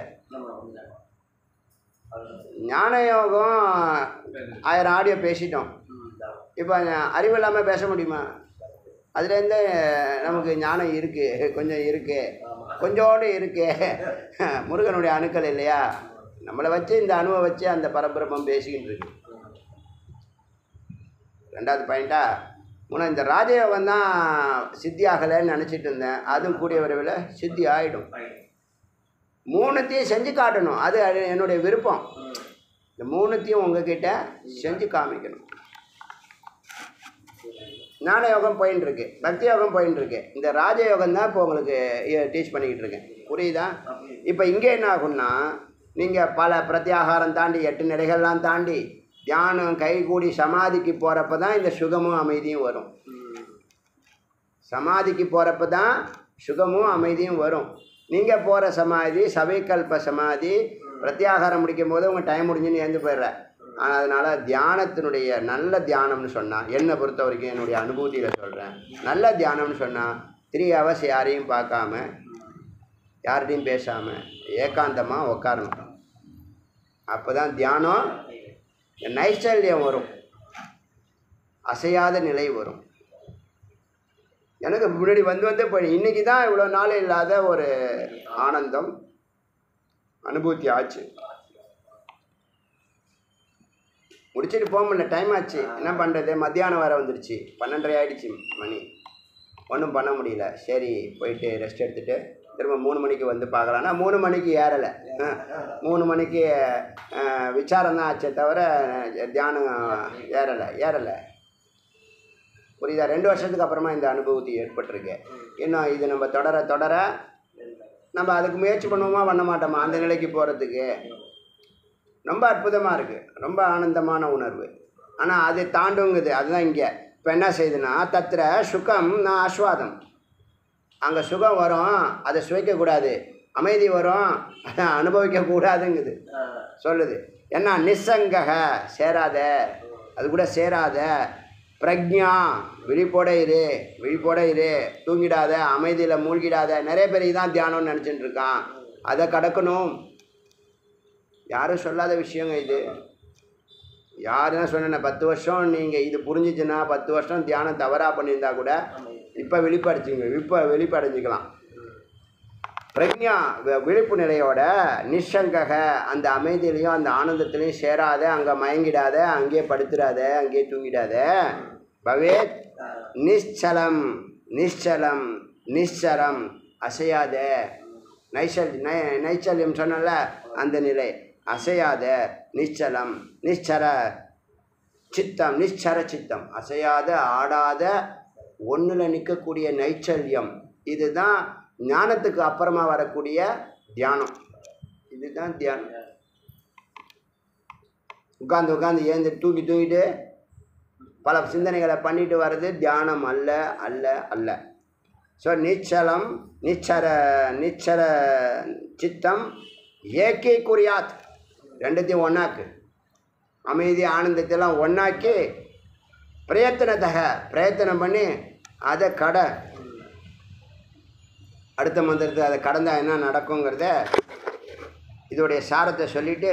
S1: ஞான யோகம் ஆயிரம் ஆடியோ பேசிட்டோம் இப்போ அறிவு இல்லாமல் பேச முடியுமா அதுலேருந்து நமக்கு ஞானம் இருக்குது கொஞ்சம் இருக்குது கொஞ்சோண்டு இருக்கு முருகனுடைய அணுக்கள் இல்லையா நம்மளை வச்சு இந்த அணுவை வச்சு அந்த பரபிரமம் பேசிக்கிட்டு இருக்கு ரெண்டாவது பாயிண்டா முன்ன இந்த ராஜயோகம் தான் சித்தி ஆகலைன்னு நினச்சிட்டு இருந்தேன் அதுவும் கூடிய விரைவில் சித்தி ஆகிடும் மூணுத்தையும் செஞ்சு காட்டணும் அது அது என்னுடைய விருப்பம் இந்த மூணுத்தையும் உங்ககிட்ட செஞ்சு காமிக்கணும் ஞான யோகம் போயின்னு இருக்கு பக்தி யோகம் போயின்னு இருக்கு இந்த ராஜயோகம் தான் இப்போ உங்களுக்கு டீச் பண்ணிக்கிட்டு இருக்கேன் புரியுதா இப்போ இங்கே என்ன ஆகும்னா நீங்கள் பல பிரத்யாகாரம் தாண்டி எட்டு நிலைகள்லாம் தாண்டி தியானம் கைகூடி சமாதிக்கு போகிறப்ப தான் இந்த சுகமும் அமைதியும் வரும் சமாதிக்கு போகிறப்ப தான் சுகமும் அமைதியும் வரும் நீங்கள் போகிற சமாதி சபைக்கல்ப சமாதி பிரத்யாகாரம் முடிக்கும் போது உங்கள் டைம் முடிஞ்சுன்னு எழுந்து போயிடுற ஆனால் அதனால் தியானத்தினுடைய நல்ல தியானம்னு சொன்னால் என்னை பொறுத்த வரைக்கும் என்னுடைய அனுபூதியில் சொல்கிறேன் நல்ல தியானம்னு சொன்னால் த்ரீ ஹவர்ஸ் யாரையும் பார்க்காம யார்கிட்டையும் பேசாமல் ஏகாந்தமாக உட்காரணும் அப்போ தான் தியானம் நைச்சல்யம் வரும் அசையாத நிலை வரும் எனக்கு முன்னாடி வந்து வந்து போய் இன்னைக்கு தான் இவ்வளோ நாள் இல்லாத ஒரு ஆனந்தம் அனுபூதி ஆச்சு முடிச்சுட்டு போக முடியல டைம் ஆச்சு என்ன பண்ணுறது மத்தியானம் வேறு வந்துடுச்சு பன்னெண்டரை ஆயிடுச்சு மணி ஒன்றும் பண்ண முடியல சரி போயிட்டு ரெஸ்ட் எடுத்துகிட்டு திரும்ப மூணு மணிக்கு வந்து பார்க்கலாம்னா மூணு மணிக்கு ஏறலை மூணு மணிக்கு அஹ், விசாரம் தான் ஆச்சே தவிர அஹ், தியானம் ஏறலை ஏறலை புரியுதா ரெண்டு வருஷத்துக்கு அப்புறமா இந்த அனுபவத்தி ஏற்பட்டிருக்கு இன்னும் இது நம்ம தொடர தொடர நம்ம அதுக்கு முயற்சி பண்ணுவோமா பண்ண மாட்டோமா அந்த நிலைக்கு போகிறதுக்கு ரொம்ப அற்புதமாக இருக்குது ரொம்ப ஆனந்தமான உணர்வு ஆனால் அது தாண்டுங்குது அதுதான் இங்கே இப்போ என்ன செய்யுதுன்னா தத்திர சுகம் நான் ஆஸ்வாதம் அங்கே சுகம் வரும் அதை சுவைக்கக்கூடாது அமைதி வரும் அதை அனுபவிக்கக்கூடாதுங்குது சொல்லுது என்ன நிசங்கக சேராத அது கூட சேராத பிரக்ஞா விழிப்போட இரு விழிப்போட இரு தூங்கிடாத அமைதியில் மூழ்கிடாத நிறைய பேர் இதான் தியானம்னு நினச்சிட்டு இருக்கான் அதை கடக்கணும் யாரும் சொல்லாத விஷயங்க இது யார் தான் சொன்னேன் பத்து வருஷம் நீங்கள் இது புரிஞ்சிச்சுன்னா பத்து வருஷம் தியானம் தவறாக பண்ணியிருந்தா கூட இப்போ வெளிப்படைச்சிங்க இப்போ வெளிப்படைஞ்சிக்கலாம் பிரக்ஞா வி- விழிப்பு நிலையோட நிஷங்கக அந்த அமைதியிலையும் அந்த ஆனந்தத்திலையும் சேராத அங்கே மயங்கிடாத அங்கேயே படுத்துடாத அங்கேயே தூங்கிடாத பவேத் நிశ్చலம் நிశ్చலம் நிశ్சரம் அசையாத நைச்சல் நை நைச்சல்யம் சொன்னல அந்த நிலை அசையாத நிశ్చலம் நிశ్చர சித்தம் நிశ్చர சித்தம் அசையாத ஆடாத ஒன்றில் நிற்கக்கூடிய நைச்சல்யம் இதுதான் ஞானத்துக்கு அப்புறமா வரக்கூடிய தியானம் இதுதான் தியானம் உட்காந்து உட்காந்து ஏந்து தூக்கி தூங்கிட்டு பல சிந்தனைகளை பண்ணிட்டு வர்றது தியானம் அல்ல அல்ல அல்ல ஸோ நிச்சலம் நிச்சர நிச்சர சித்தம் ஏக்கே குறியாத் ரெண்டுத்தையும் ஒன்றாக்கு அமைதி ஆனந்தத்தெல்லாம் ஒன்றாக்கி பிரயத்தனத்தக பிரயத்தனம் பண்ணி அதை கடை அடுத்த மந்திரத்தை அதை கடந்தா என்ன நடக்குங்கிறத இதோடைய சாரத்தை சொல்லிட்டு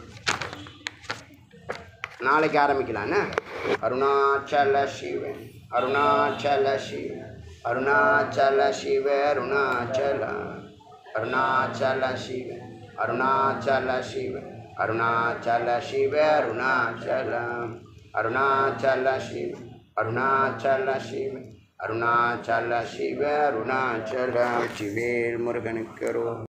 S1: நாளைக்கு ஆரம்பிக்கலான்னு அருணாச்சல சிவ அருணாச்சல சிவ அருணாச்சல சிவ அருணாச்சல அருணாச்சல சிவ அருணாச்சல சிவ அருணாச்சல சிவ அருணாச்சலம் அருணாச்சல சிவ அருணாச்சல சிவ அருணாச்சல சிவ அருணாச்சலம் சிவேல் முருகனுக்கு